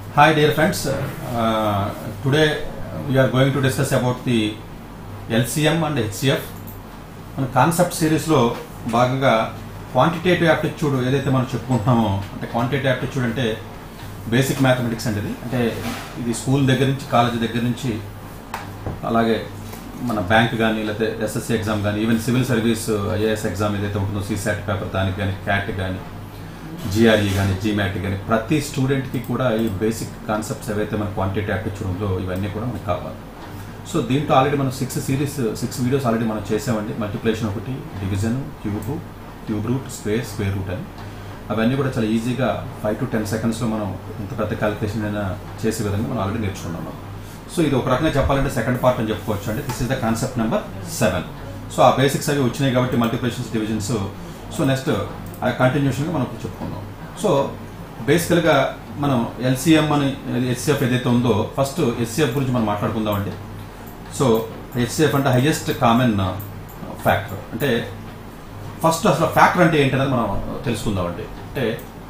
Hi dear friends, uh, today we are going to discuss about the LCM and HCF. మన concept సిరీస్లో భాగంగా quantitative aptitude ఏదైతే మనం చెప్పుకుంటున్నామో అంటే క్వాంటిటేటివ్ యాప్టిట్యూడ్ అంటే బేసిక్ మ్యాథమెటిక్స్ అంటే ఇది అంటే ఇది స్కూల్ దగ్గర నుంచి కాలేజ్ దగ్గర నుంచి అలాగే మన బ్యాంక్ కానీ లేకపోతే ఎస్ఎస్సి ఎగ్జామ్ కానీ even civil service IAS exam ఏదైతే ఉంటుందో సీసాట్ పేపర్ దానికి కానీ క్యాట్ కానీ జిఆర్ఈ కానీ జీమ్యాట్ కానీ ప్రతి స్టూడెంట్కి కూడా ఈ బేసిక్ కాన్సెప్ట్స్ ఏవైతే మన క్వాంటిటీ యాప్టిట్యూడ్ ఉందో ఇవన్నీ కూడా మనకు కావాలి సో దీంట్లో ఆల్రెడీ మనం six series six videos already మనం చేసామండి మల్టిప్లేషన్ ఒకటి division cube cube root square square root అని అవన్నీ కూడా చాలా ఈజీగా ఫైవ్ టు టెన్ సెకండ్స్లో మనం ఇంత పెద్ద క్యాలిక్యులేషన్ అయినా చేసే విధంగా మనం ఆల్రెడీ నేర్చుకున్నాం సో ఇది ఒక రకంగా చెప్పాలంటే సెకండ్ పార్ట్ అని చెప్పుకోవచ్చు అండి this is the concept number seven so ఆ బేసిక్స్ అవి వచ్చినాయి కాబట్టి మల్టిప్లేషన్స్ డివిజన్స్ సో నెక్స్ట్ ఆ కంటిన్యూషన్గా మనం ఇప్పుడు చెప్పుకుందాం సో బేసికల్గా మనం ఎల్సిఎం అని హెచ్సిఎఫ్ ఏదైతే ఉందో ఫస్ట్ హెచ్సిఎఫ్ గురించి మనం మాట్లాడుకుందామండి సో హెచ్సిఎఫ్ అంటే హైయెస్ట్ కామన్ ఫ్యాక్టర్ అంటే ఫస్ట్ అసలు ఫ్యాక్టర్ అంటే ఏంటనేది మనం తెలుసుకుందామండి అంటే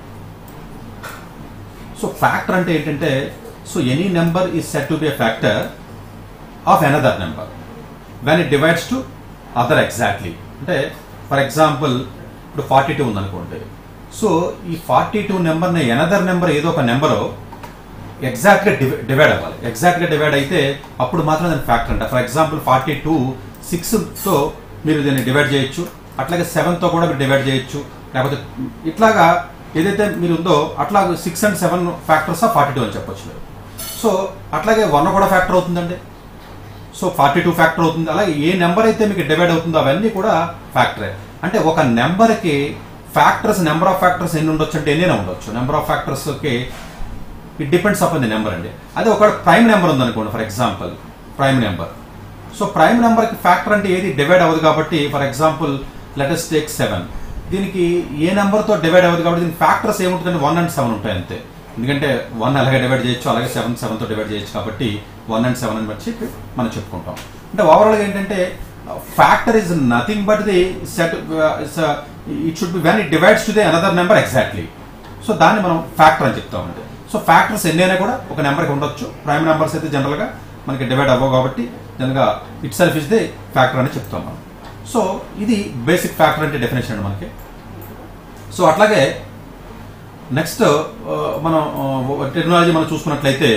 సో ఫ్యాక్టర్ అంటే ఏంటంటే so any number is set to be a factor of another number when it divides to other exactly అంటే ఫర్ ఎగ్జాంపుల్ ఇప్పుడు ఫార్టీ టూ ఉందనుకోండి సో ఈ ఫార్టీ టూ నెంబర్ని ఎనదర్ నెంబర్ ఏదో ఒక నెంబరు ఎగ్జాక్ట్గా డివైడ్ అవ్వాలి ఎగ్జాక్ట్గా డివైడ్ అయితే అప్పుడు మాత్రం దాని ఫ్యాక్టర్ అంట ఫర్ ఎగ్జాంపుల్ ఫార్టీ టూ సిక్స్తో మీరు దీన్ని డివైడ్ చేయొచ్చు అట్లాగే సెవెన్తో కూడా మీరు డివైడ్ చేయొచ్చు లేకపోతే ఇట్లాగా ఏదైతే మీరు ఉందో అట్లా six and seven factors of forty two అని చెప్పొచ్చు మీరు సో అట్లాగే వన్ కూడా ఫ్యాక్టర్ అవుతుందండి సో ఫార్టీ టూ ఫ్యాక్టర్ అవుతుంది అలాగే ఏ నెంబర్ అయితే మీకు డివైడ్ అవుతుందో అవన్నీ కూడా ఫ్యాక్టరే అంటే ఒక నెంబర్కి ఫ్యాక్టర్స్ నెంబర్ ఆఫ్ ఫ్యాక్టర్స్ ఎన్ని ఉండొచ్చు అంటే ఎన్నైనా ఉండొచ్చు నెంబర్ ఆఫ్ ఫ్యాక్టర్స్కి it depends upon the number అండి అదే ఒక ప్రైమ్ నెంబర్ ఉందనుకోండి for example prime number so prime నెంబర్కి ఫ్యాక్టర్ అంటే ఏది డివైడ్ అవ్వదు కాబట్టి for example let's take seven దీనికి ఏ నెంబర్తో డివైడ్ అవ్వదు కాబట్టి దీనికి ఫ్యాక్టర్స్ ఏముంటుందంటే వన్ అండ్ సెవెన్ ఉంటాయి అంతే ఎందుకంటే వన్ అలాగే డివైడ్ చేయొచ్చు అలాగే సెవెన్ సెవెన్తో డివైడ్ చేయొచ్చు కాబట్టి వన్ అండ్ సెవెన్ అని బట్టి మనం చెప్పుకుంటాం అంటే ఓవరాల్గా ఏంటంటే factor is nothing but the set it should be when it divides to the another number exactly so దాన్ని మనం ఫ్యాక్టర్ అని చెప్తామండి సో ఫ్యాక్టర్స్ ఎన్నైనా కూడా ఒక నెంబర్కి ఉండొచ్చు ప్రైమ్ నెంబర్స్ అయితే జనరల్గా మనకి డివైడ్ అవ్వవు కాబట్టి జనరల్గా itself is the factor అని చెప్తాం మనం సో ఇది బేసిక్ ఫ్యాక్టర్ అంటే డెఫినేషన్ అండి మనకి సో అట్లాగే నెక్స్ట్ మనం టెక్నాలజీ మనం చూసుకున్నట్లయితే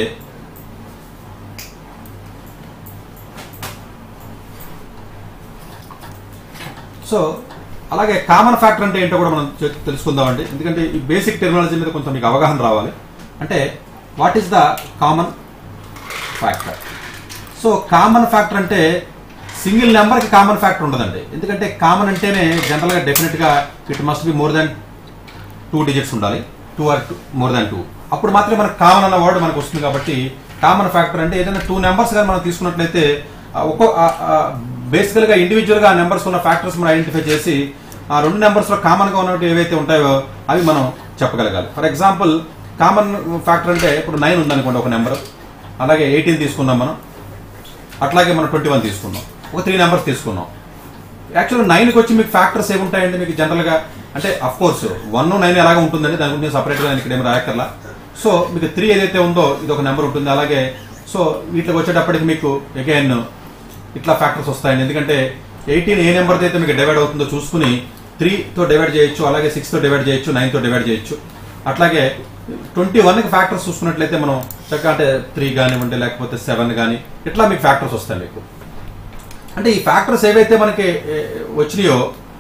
సో అలాగే కామన్ ఫ్యాక్టర్ అంటే ఏంటో కూడా మనం తెలుసుకుందామండి ఎందుకంటే ఈ బేసిక్ టెక్నాలజీ మీద కొంచెం మీకు అవగాహన రావాలి అంటే what is the common factor so common factor అంటే సింగిల్ నెంబర్కి కామన్ ఫ్యాక్టర్ ఉండదండి ఎందుకంటే కామన్ అంటేనే జనరల్గా డెఫినెట్గా it must be more than two digits ఉండాలి two or two more than two అప్పుడు మాత్రమే మనకు కామన్ అన్న వర్డ్ మనకు వస్తుంది కాబట్టి కామన్ ఫ్యాక్టర్ అంటే ఏదైనా టూ నెంబర్స్ కానీ మనం తీసుకున్నట్లయితే ఒక్కో బేసికల్గా ఇండివిజువల్గా ఆ నెంబర్స్ ఉన్న ఫ్యాక్టర్స్ మనం ఐడెంటిఫై చేసి ఆ రెండు నెంబర్స్లో కామన్గా ఉన్నట్టు ఏవైతే ఉంటాయో అవి మనం చెప్పగలగాలి ఫర్ ఎగ్జాంపుల్ కామన్ ఫ్యాక్టర్ అంటే ఇప్పుడు నైన్ ఉందనుకోండి ఒక నెంబర్ అలాగే ఎయిటీన్ తీసుకున్నాం మనం అట్లాగే మనం ట్వంటీ వన్ తీసుకున్నాం ఒక త్రీ నెంబర్స్ తీసుకున్నాం యాక్చువల్గా నైన్కి వచ్చి మీకు ఫ్యాక్టర్స్ ఏముంటాయండి మీకు జనరల్గా అంటే అఫ్ కోర్స్ వన్ నైన్ ఎలాగ ఉంటుందండి దాని గురించి సపరేట్గా ఇక్కడ ఏమి రాయక్కర్లా సో మీకు త్రీ ఏదైతే ఉందో ఇది ఒక నెంబర్ ఉంటుంది అలాగే సో వీటికి వచ్చేటప్పటికి మీకు అగైన్ ఇట్లా ఫ్యాక్టర్స్ వస్తాయండి ఎందుకంటే ఎయిటీన్ ఏ నెంబర్ అయితే మీకు డివైడ్ అవుతుందో చూసుకుని త్రీతో డివైడ్ చేయొచ్చు అలాగే సిక్స్తో డివైడ్ చేయొచ్చు నైన్తో డివైడ్ చేయొచ్చు అట్లాగే ట్వంటీ వన్కి ఫ్యాక్టర్స్ చూసుకున్నట్లయితే మనం చక్కగా అంటే త్రీ కానివ్వండి లేకపోతే సెవెన్ కానీ ఇట్లా మీకు ఫ్యాక్టర్స్ వస్తాయి మీకు అంటే ఈ ఫ్యాక్టర్స్ ఏవైతే మనకి వచ్చినాయో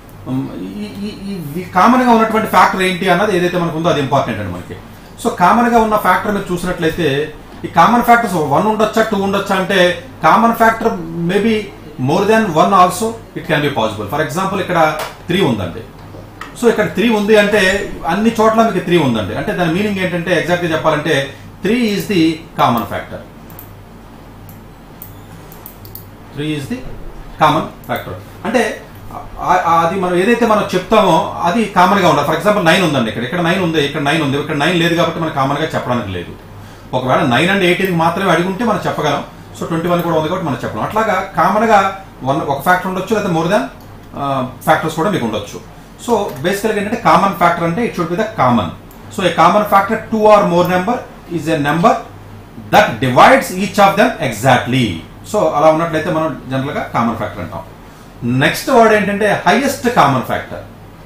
ఈ కామన్గా ఉన్నటువంటి ఫ్యాక్టర్ ఏంటి అన్నది ఏదైతే మనకు ఉందో అది ఇంపార్టెంట్ అండి మనకి సో కామన్గా ఉన్న ఫ్యాక్టర్ మీరు చూసినట్లయితే ఈ కామన్ ఫ్యాక్టర్స్ వన్ ఉండొచ్చా టూ ఉండొచ్చా అంటే common factor maybe more than one also it can be possible for example ఇక్కడ త్రీ ఉందండి సో ఇక్కడ త్రీ ఉంది అంటే అన్ని చోట్ల మీకు త్రీ ఉందండి అంటే దాని మీనింగ్ ఏంటంటే ఎగ్జాక్ట్గా చెప్పాలంటే three is the common factor three is the common factor అంటే అది మనం ఏదైతే మనం చెప్తామో అది కామన్గా ఉండాలి ఫర్ ఎగ్జాంపుల్ నైన్ ఉందండి ఇక్కడ ఇక్కడ నైన్ ఉంది ఇక్కడ నైన్ ఉంది ఇక్కడ నైన్ లేదు కాబట్టి మనం కామన్గా చెప్పడానికి లేదు ఒకవేళ నైన్ అండ్ ఎయిటీన్ మాత్రమే అడిగి మనం చెప్పగలం సో ట్వంటీ వన్ కూడా ఉంది కాబట్టి మనం చెప్పడం అట్లాగా కామన్గా వన్ ఒక ఫ్యాక్టర్ ఉండొచ్చు లేదా మోర్ దాన్ ఫ్యాక్టర్స్ కూడా మీకు ఉండొచ్చు సో బేసికల్గా ఏంటంటే కామన్ ఫ్యాక్టర్ అంటే it should be the common so a common factor two or more number is a number that divides each of them exactly so అలా ఉన్నట్లయితే మనం జనరల్గా కామన్ ఫ్యాక్టర్ అంటాం నెక్స్ట్ వర్డ్ ఏంటంటే highest common factor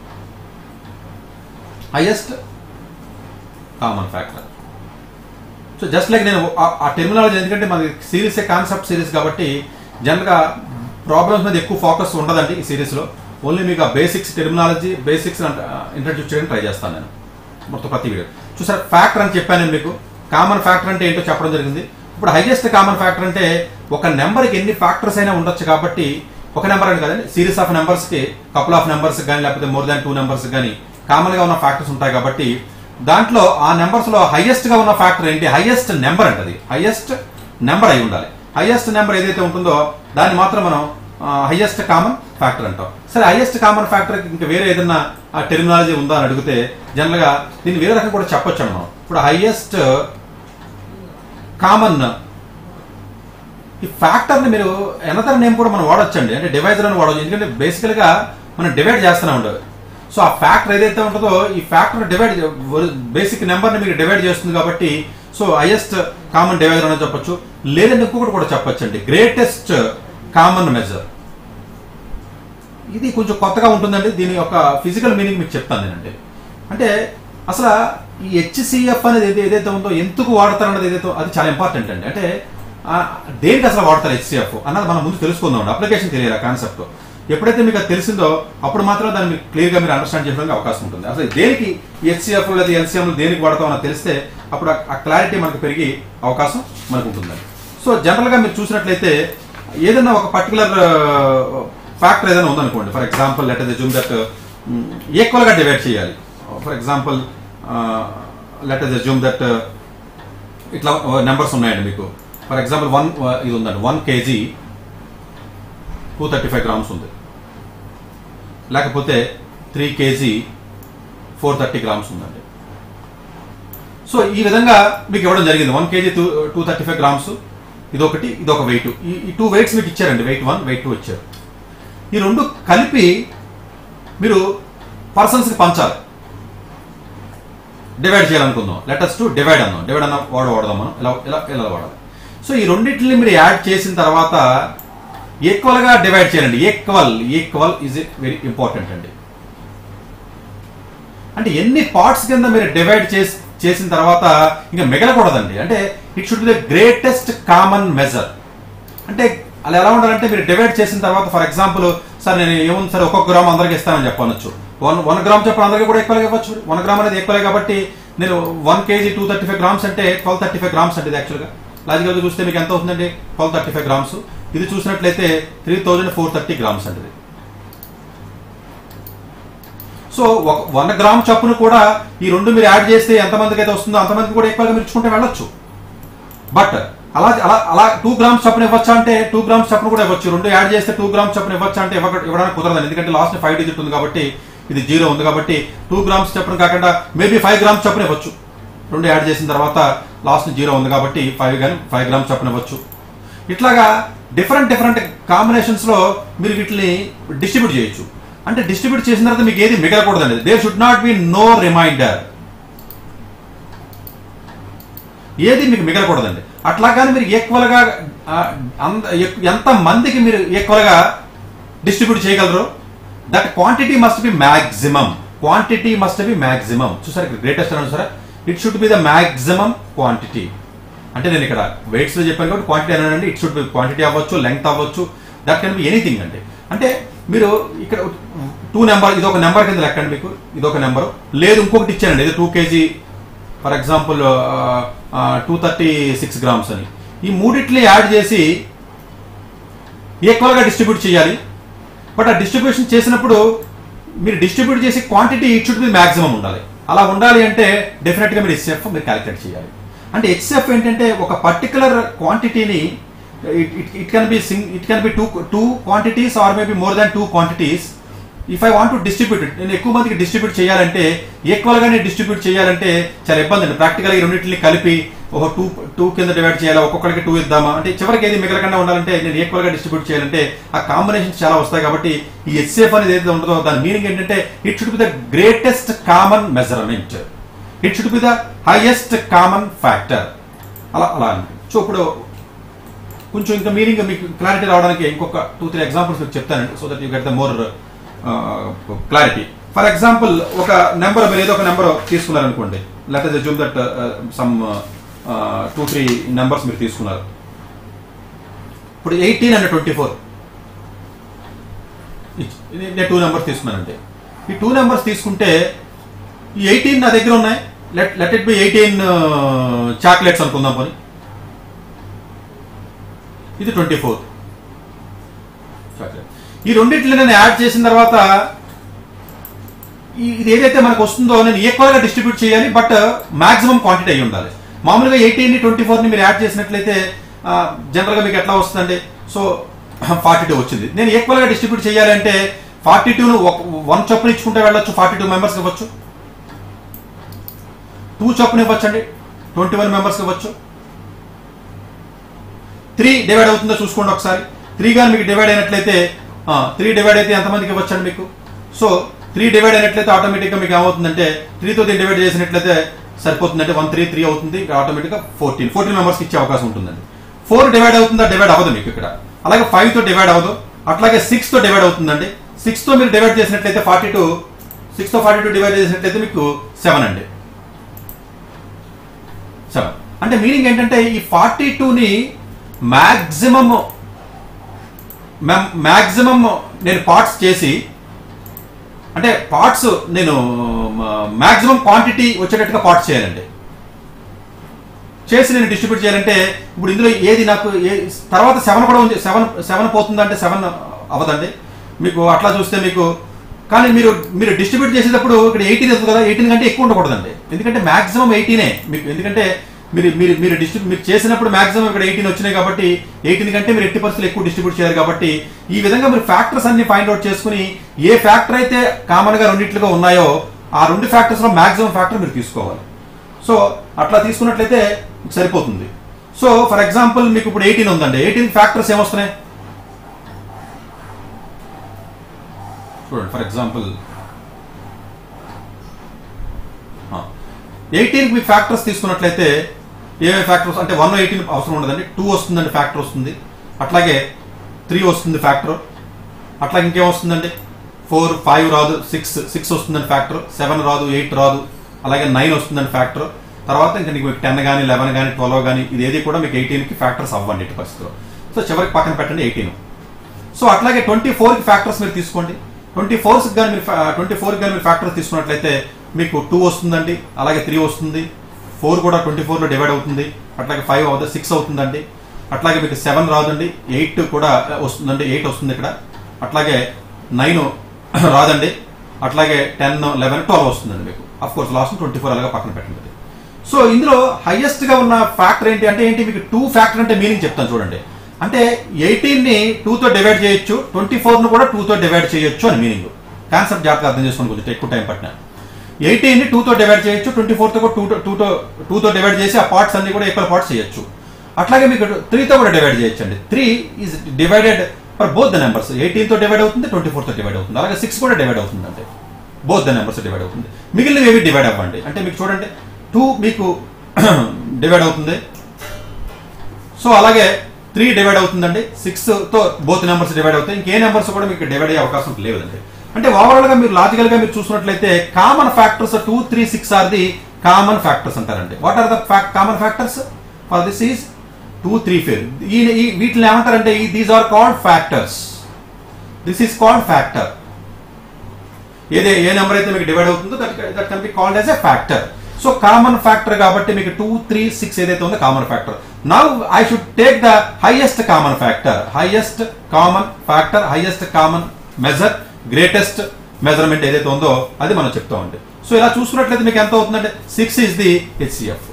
highest common factor so just like నేను ఆ- ఆ terminology ఎందుకంటే మనకి సిరీస్ కాన్సెప్ట్ సిరీస్ కాబట్టి జనరల్గా ప్రాబ్లమ్స్ మీద ఎక్కువ ఫోకస్ ఉండదండి ఈ సిరీస్లో ఓన్లీ మీకు ఆ బేసిక్స్ టెర్మినాలజీ బేసిక్స్ ఇంట్రడ్యూస్ చేయడానికి ట్రై చేస్తాను నేను మొత్తం ప్రతి వీడియో చూసారు ఫ్యాక్టర్ అని చెప్పాను నేను మీకు కామన్ ఫ్యాక్టర్ అంటే ఏంటో చెప్పడం జరిగింది ఇప్పుడు హైయెస్ట్ కామన్ ఫ్యాక్టర్ అంటే ఒక నెంబర్కి ఎన్ని ఫ్యాక్టర్స్ అయినా ఉండొచ్చు కాబట్టి ఒక నెంబర్ అని కదండి సిరీస్ ఆఫ్ నెంబర్స్కి కపుల్ ఆఫ్ నెంబర్స్ కానీ లేకపోతే మోర్ దాన్ టూ నెంబర్స్ కానీ కామన్గా ఉన్న ఫ్యాక్టర్స్ ఉంటాయి కాబట్టి దాంట్లో ఆ నెంబర్స్ లో హైయెస్ట్ గా ఉన్న ఫ్యాక్టర్ ఏంటి హైయెస్ట్ నెంబర్ అంటది హైయెస్ట్ నెంబర్ అయి ఉండాలి హైయెస్ట్ నెంబర్ ఏదైతే ఉంటుందో దాన్ని మాత్రం మనం హైయెస్ట్ కామన్ ఫ్యాక్టర్ అంటాం సరే హైయెస్ట్ కామన్ ఫ్యాక్టర్ ఇంకా వేరే ఏదైనా టెర్మినాలజీ ఉందా అని అడిగితే జనరల్ గా దీన్ని వేరే రకంగా కూడా చెప్పొచ్చు మనం ఇప్పుడు హైయెస్ట్ కామన్ ఈ ఫ్యాక్టర్ ని మీరు ఎనదర్ నేమ్ కూడా మనం వాడొచ్చండి అంటే డివైజర్ అని వాడవచ్చు ఎందుకంటే బేసికల్ గా మనం డివైడ్ చేస్తూనే ఉండదు సో ఆ ఫ్యాక్టర్ ఏదైతే ఉంటుందో ఈ ఫ్యాక్టర్ డివైడ్ బేసిక్ నెంబర్ ని మీకు డివైడ్ చేస్తుంది కాబట్టి సో హైయెస్ట్ కామన్ డివైజర్ అని చెప్పొచ్చు లేదంటే ఇంకొకటి కూడా చెప్పొచ్చు అండి గ్రేటెస్ట్ కామన్ మెజర్ ఇది కొంచెం కొత్తగా ఉంటుందండి దీని యొక్క ఫిజికల్ మీనింగ్ మీకు చెప్తాను నేనండి అంటే అసలు ఈ హెచ్సిఎఫ్ అనేది ఏది- ఏదైతే ఉందో ఎందుకు వాడతారు అన్నది ఏదైతే అది చాలా ఇంపార్టెంట్ అండి అంటే ఆ, దేనికి అసలు వాడతారు హెచ్సిఎఫ్ అన్నది మనం ముందు తెలుసుకుందాం అప్లికేషన్ తెలియాలి కాన్సెప్ట్ ఎప్పుడైతే మీకు అది తెలిసిందో అప్పుడు మాత్రం దాన్ని మీకు క్లియర్ గా మీరు అండర్స్టాండ్ చేయడానికి అవకాశం ఉంటుంది అసలు దేనికి హెచ్సిఎఫ్ లేదా ఎల్సిఎం దేనికి వాడతాం అన్నది తెలిస్తే అప్పుడు ఆ- ఆ క్లారిటీ మనకు పెరిగి అవకాశం మనకు ఉంటుందండి సో జనరల్ గా మీరు చూసినట్లయితే ఏదైనా ఒక పర్టికులర్ ఫ్యాక్టర్ ఏదైనా ఉందనుకోండి for example let assume that equal గా డివైడ్ చేయాలి for example let assume that ఇట్లా నెంబర్స్ ఉన్నాయండి మీకు ఫర్ ఎగ్జాంపుల్ వన్ ఇది ఉందండి one kg two thirty five grams ఉంది లేకపోతే three kg four thirty grams ఉందండి సో ఈ విధంగా మీకు ఇవ్వడం జరిగింది one kg two two thirty five grams ఇదొకటి ఇదొక వెయిట్ ఈ ఈ టూ వెయిట్స్ మీకు ఇచ్చారండి వెయిట్ వన్ వెయిట్ టూ ఇచ్చారు ఈ రెండు కలిపి మీరు పర్సన్స్కి పంచాలి డివైడ్ చేయాలనుకుందాం లెటర్స్ టు డివైడ్ అన్నాం డివైడ్ అన్న వాడు వాడదాం మనం ఇలా ఇలా ఇలా వాడాలి సో ఈ రెండింటిని మీరు యాడ్ చేసిన తర్వాత ఈక్వల్ గా డివైడ్ చేయండి equal equal is very important అండి అంటే ఎన్ని పార్ట్స్ కింద మీరు డివైడ్ చేసి చేసిన తర్వాత ఇంకా మిగలకూడదండి అంటే it should be the greatest common measure అంటే అలా ఎలా ఉండాలంటే మీరు డివైడ్ చేసిన తర్వాత ఫర్ ఎగ్జాంపుల్ సార్ నేను ఏముంది సార్ ఒక్కొక్క గ్రామ్ అందరికి ఇస్తానని చెప్పనొచ్చు వన్ వన్ గ్రామ్ చెప్పిన అందరికీ కూడా ఎక్కువగా ఇవ్వచ్చు వన్ గ్రామ్ అనేది ఎక్కువే కాబట్టి నేను one kg two thirty five grams అంటే ట్వెల్వ్ థర్టీ ఫైవ్ గ్రామ్స్ అంటే ఇది యాక్చువల్గా లాజికల్గా చూస్తే మీకు ఎంత అవుతుందండి ట్వెల్వ్ థర్టీ ఫైవ్ గ్రామ్స్ ఇది చూసినట్లయితే three thousand four thirty grams అండి ఇది సో ఒక వన్ గ్రామ్ చప్పును కూడా ఈ రెండు మీరు యాడ్ చేస్తే ఎంతమందికి అయితే వస్తుందో అంతమందికి కూడా ఎక్కువగా మీరు ఇచ్చుకుంటే వెళ్ళొచ్చు బట్ అలా అలా అలా టూ గ్రామ్స్ చప్పున ఇవ్వచ్చా అంటే టూ గ్రామ్స్ చప్పున కూడా ఇవ్వచ్చు రెండు యాడ్ చేస్తే టూ గ్రామ్స్ చప్పున ఇవ్వచ్చా అంటే ఇవ్వ ఇవ్వడానికి కుదరదు ఎందుకంటే లాస్ట్ ఫైవ్ డిజిట్ ఉంది కాబట్టి ఇది జీరో ఉంది కాబట్టి టూ గ్రామ్స్ చప్పున కాకుండా మేబీ ఫైవ్ గ్రామ్స్ చప్పున ఇవ్వచ్చు రెండు యాడ్ చేసిన తర్వాత లాస్ట్ జీరో ఉంది కాబట్టి ఫైవ్ కానీ ఫైవ్ గ్రామ్స్ చప్పున ఇవ్వచ్చు ఇట్లాగా డిఫరెంట్ డిఫరెంట్ కాంబినేషన్స్ లో మీరు వీటిని డిస్ట్రిబ్యూట్ చేయొచ్చు అంటే డిస్ట్రిబ్యూట్ చేసిన తర్వాత మీకు ఏది మిగలకూడదండి there should not be no reminder ఏది మీకు మిగలకూడదండి అట్లా కానీ మీరు ఈక్వల్ గా ఆ, అంద- ఎక్- ఎంత మందికి మీరు ఈక్వల్ గా డిస్ట్రిబ్యూట్ చేయగలరు that quantity must be maximum quantity must be maximum చూసారు ఇక్కడ గ్రేటెస్ట్ అని sir it should be the maximum quantity అంటే నేను ఇక్కడ వెయిట్స్ లో చెప్పాను కాబట్టి క్వాంటిటీ అనండి ఇట్ షుడ్ బి క్వాంటిటీ అవ్వచ్చు లెంగ్త్ అవ్వచ్చు దట్ కెన్ బి ఎనీథింగ్ అండి అంటే మీరు ఇక్కడ టూ నెంబర్ ఇది ఒక నెంబర్ కింద లెక్కండి మీకు ఇది ఒక నెంబర్ లేదు ఇంకొకటి ఇచ్చానండి ఇది two kg for example two thirty six grams అని ఈ మూడిట్ని యాడ్ చేసి ఈక్వల్ గా డిస్ట్రిబ్యూట్ చేయాలి బట్ ఆ డిస్ట్రిబ్యూషన్ చేసినప్పుడు మీరు డిస్ట్రిబ్యూట్ చేసే quantity it should be maximum ఉండాలి అలా ఉండాలి అంటే డెఫినెట్ గా మీరు హెచ్ఎఫ్ మీరు క్యాలిక్యులేట్ చేయాలి అంటే హెచ్ఎఫ్ ఏంటంటే ఒక పర్టికులర్ క్వాంటిటీని it can be single it can be two two quantities or maybe more than two quantities if I want to distribute నేను ఎక్కువ మందికి డిస్ట్రిబ్యూట్ చేయాలంటే ఈక్వల్ గానే డిస్ట్రిబ్యూట్ చేయాలంటే చాలా ఇబ్బంది అండి ప్రాక్టికల్ ఈ రెండింటిని కలిపి ఒక టూ టూ కింద డివైడ్ చేయాలా ఒక్కొక్కరికి టూ ఇద్దామా అంటే చివరికి ఏది మిగలకుండా ఉండాలంటే నేను ఈక్వల్ గా డిస్ట్రిబ్యూట్ చేయాలంటే ఆ కాంబినేషన్స్ చాలా వస్తాయి కాబట్టి ఈ హెచ్సిఎఫ్ అనేది ఏదైతే ఉంటుందో దాని మీనింగ్ ఏంటంటే it should be the greatest common measurement it should be the highest common factor అలా అలా అండి సో ఇప్పుడు కొంచెం ఇంకా మీనింగ్ మీకు క్లారిటీ రావడానికి ఇంకొక టూ త్రీ ఎగ్జాంపుల్స్ మీకు చెప్తానండి so that you get the more clarity for example ఒక నెంబర్ మీరు ఏదో ఒక నెంబర్ తీసుకున్నారనుకోండి let is assume that some two three numbers మీరు తీసుకున్నారు ఇప్పుడు ఎయిటీన్ అండ్ ట్వంటీ ఫోర్ నేను టూ నెంబర్స్ తీసుకున్నానండి ఈ టూ నెంబర్స్ తీసుకుంటే ఈ ఎయిటీన్ నా దగ్గర ఉన్నాయి let let it be eighteen chocolates అనుకుందాం పోనీ ఇది ట్వంటీ ఫోర్ ఈ రెండింటిని నేను యాడ్ చేసిన తర్వాత ఈ- ఇది ఏదైతే మనకు వస్తుందో నేను ఈక్వల్ గా డిస్ట్రిబ్యూట్ చేయాలి బట్ మాక్సిమం క్వాంటిటీ అయి ఉండాలి మామూలుగా ఎయిటీన్ ని ట్వంటీ ఫోర్ ని మీరు యాడ్ చేసినట్లయితే జనరల్ గా మీకు ఎట్లా వస్తుందండి సో ఫార్టీ టూ వచ్చింది నేను ఈక్వల్ గా డిస్ట్రిబ్యూట్ చేయాలంటే ఫార్టీ టూ వన్ చొప్పున ఇచ్చుకుంటే వెళ్ళొచ్చు ఫార్టీ టూ మెంబర్స్ ఇవ్వచ్చు టూ చొప్పున ఇవ్వచ్చండి ట్వంటీ వన్ మెంబర్స్ ఇవ్వచ్చు త్రీ డివైడ్ అవుతుందో చూసుకోండి ఒకసారి త్రీ కానీ మీకు డివైడ్ అయినట్లయితే త్రీ డివైడ్ అయితే ఎంతమందికి ఇవ్వచ్చండి మీకు సో త్రీ డివైడ్ అయినట్లయితే ఆటోమేటిక్గా మీకు ఏమవుతుందంటే త్రీతో దీన్ని డివైడ్ చేసినట్లయితే సరిపోతుందంటే వన్ త్రీ త్రీ అవుతుంది ఆటోమేటిక్గా ఫోర్టీన్ ఫోర్టీన్ మెంబర్స్కి ఇచ్చే అవకాశం ఉంటుందండి ఫోర్ డివైడ్ అవుతుందా డివైడ్ అవ్వదు మీకు ఇక్కడ అలాగే ఫైవ్ తో డివైడ్ అవ్వదు అట్లాగే సిక్స్ తో డివైడ్ అవుతుందండి సిక్స్ తో మీరు డివైడ్ చేసినట్లయితే ఫార్టీ టూ సిక్స్ తో ఫార్టీ టూ డివైడ్ చేసినట్లయితే మీకు సెవెన్ అండి సెవెన్ అంటే మీనింగ్ ఏంటంటే ఈ ఫార్టీ టూని మ్యాక్సిమం మ్యాక్సిమం నేను పార్ట్స్ చేసి అంటే పార్ట్స్ నేను మ్యాక్సిమం క్వాంటిటీ వచ్చేటట్టుగా పార్ట్స్ చేయాలండి చేసి నేను డిస్ట్రిబ్యూట్ చేయాలంటే ఇప్పుడు ఇందులో ఏది నాకు ఏ తర్వాత సెవెన్ కూడా ఉంది సెవెన్ సెవెన్ పోతుందంటే సెవెన్ అవ్వదండి మీకు అట్లా చూస్తే మీకు కానీ మీరు మీరు డిస్ట్రిబ్యూట్ చేసేటప్పుడు ఇక్కడ ఎయిటీన్ వస్తుంది కదా ఎయిటీన్ కంటే ఎక్కువ ఉండకూడదండి ఎందుకంటే మాక్సిమం ఎయిటీనే మీకు ఎందుకంటే మీరు మీరు మీరు డిస్ట్రిబ్యూట్ మీరు చేసినప్పుడు మాక్సిమం ఇక్కడ ఎయిటీన్ వచ్చినాయి కాబట్టి ఎయిటీన్ కంటే మీరు ఎట్టి పర్సెంట్ ఎక్కువ డిస్ట్రిబ్యూట్ చేయాలి కాబట్టి ఈ విధంగా మీరు ఫ్యాక్టర్స్ అన్ని ఫైండ్ అవుట్ చేసుకుని ఏ ఫ్యాక్టర్ అయితే కామన్ గా రెండిట్లుగా ఉన్నాయో ఆ రెండు ఫ్యాక్టర్స్ లో మాక్సిమం ఫ్యాక్టర్ మీరు తీసుకోవాలి సో అట్లా తీసుకున్నట్లయితే సరిపోతుంది సో ఫర్ ఎగ్జాంపుల్ మీకు ఇప్పుడు ఎయిటీన్ ఉందండి ఎయిటీన్ ఫ్యాక్టర్స్ ఏమొస్తున్నాయి చూడండి ఫర్ ఎగ్జాంపుల్ ఎయిటీన్ మీ ఫ్యాక్టర్స్ తీసుకున్నట్లయితే ఏమేమి ఫ్యాక్టర్స్ అంటే వన్ ఎయిటీన్ అవసరం ఉండదండి టూ వస్తుందండి ఫ్యాక్టర్ వస్తుంది అట్లాగే త్రీ వస్తుంది ఫ్యాక్టర్ అట్లా ఇంకేం వస్తుందండి ఫోర్ ఫైవ్ రాదు సిక్స్ సిక్స్ వస్తుందండి ఫ్యాక్టర్ సెవెన్ రాదు ఎయిట్ రాదు అలాగే నైన్ వస్తుందండి ఫ్యాక్టర్ తర్వాత ఇంకా నీకు టెన్ కానీ లెవెన్ కానీ ట్వెల్వ్ కానీ ఇది ఏది కూడా మీకు ఎయిటీన్కి ఫ్యాక్టర్స్ అవ్వండి ఇటు పరిస్థితిలో సో చివరికి పక్కన పెట్టండి ఎయిటీన్ సో అట్లాగే ట్వంటీ ఫోర్కి ఫ్యాక్టర్స్ మీరు తీసుకోండి ట్వంటీ ఫోర్స్ కానీ మీరు ట్వంటీ ఫోర్కి కానీ మీరు ఫ్యాక్టర్స్ తీసుకున్నట్లయితే మీకు టూ వస్తుందండి అలాగే త్రీ వస్తుంది ఫోర్ కూడా ట్వంటీ ఫోర్లో డివైడ్ అవుతుంది అట్లాగే ఫైవ్ అవుతుంది సిక్స్ అవుతుందండి అట్లాగే మీకు సెవెన్ రాదండి ఎయిట్ కూడా వస్తుందండి ఎయిట్ వస్తుంది ఇక్కడ అట్లాగే నైన్ రాదండి అట్లాగే టెన్ లెవెన్ ట్వెల్వ్ వస్తుందండి మీకు of course last twenty four అలాగా పక్కన పెట్టండి సో ఇందులో హైయెస్ట్ గా ఉన్న ఫ్యాక్టర్ ఏంటి అంటే ఏంటి మీకు టూ ఫ్యాక్టర్ అంటే మీనింగ్ చెప్తాను చూడండి అంటే ఎయిటీన్ ని టూ తో డివైడ్ చేయొచ్చు ట్వంటీ ఫోర్ ను కూడా టూ తో డివైడ్ చేయొచ్చు అని మీనింగ్ కాన్సెప్ట్ జాగ్రత్తగా అర్థం చేసుకోండి కొంచెం ఎక్కువ టైం పట్టిన ఎయిటీన్ ని టూ తో డివైడ్ చేయొచ్చు ట్వంటీ ఫోర్ తో కూడా టూ టూ తో టూ తో డివైడ్ చేసి ఆ పార్ట్స్ అన్ని కూడా ఈక్వల్ పార్ట్స్ చేయొచ్చు అట్లాగే మీకు త్రీతో కూడా డివైడ్ చేయొచ్చు అండి three is divided for both the numbers eighteen తో డివైడ్ అవుతుంది ట్వంటీ ఫోర్ తో డివైడ్ అవుతుంది అలాగే సిక్స్ కూడా డివైడ్ అవుతుంది అంటే బోత్ ద నెంబర్స్ డివైడ్ అవుతుంది మిగిలినవి ఏవి డివైడ్ అవ్వండి అంటే మీకు చూడండి టూ మీకు డివైడ్ అవుతుంది సో అలాగే త్రీ డివైడ్ అవుతుందండి సిక్స్ తో బోత్ నెంబర్స్ డివైడ్ అవుతాయి ఇంకే నెంబర్స్ కూడా మీకు డివైడ్ అయ్యే అవకాశం లేదండి అంటే ఓవరాల్ గా మీరు లాజికల్ గా మీరు చూసినట్లయితే common factors two three six are the common factors అంటారండి what are the common factors for this is two three fair ఈ ఈ- వీటిని ఏమంటారంటే these are called factors this is called factor ఏదే ఏ నెంబర్ అయితే మీకు డివైడ్ అవుతుందో that that can be called as a factor so common factor కాబట్టి మీకు టూ త్రీ సిక్స్ ఏదైతే ఉందో common factor now I should take the highest common factor highest common factor highest common measure greatest measurement ఏదైతే ఉందో అది మనం చెప్తామండి so ఇలా చూసుకున్నట్లయితే మీకు ఎంత అవుతుందంటే సిక్స్ ఈస్ ది హెచ్సిఎఫ్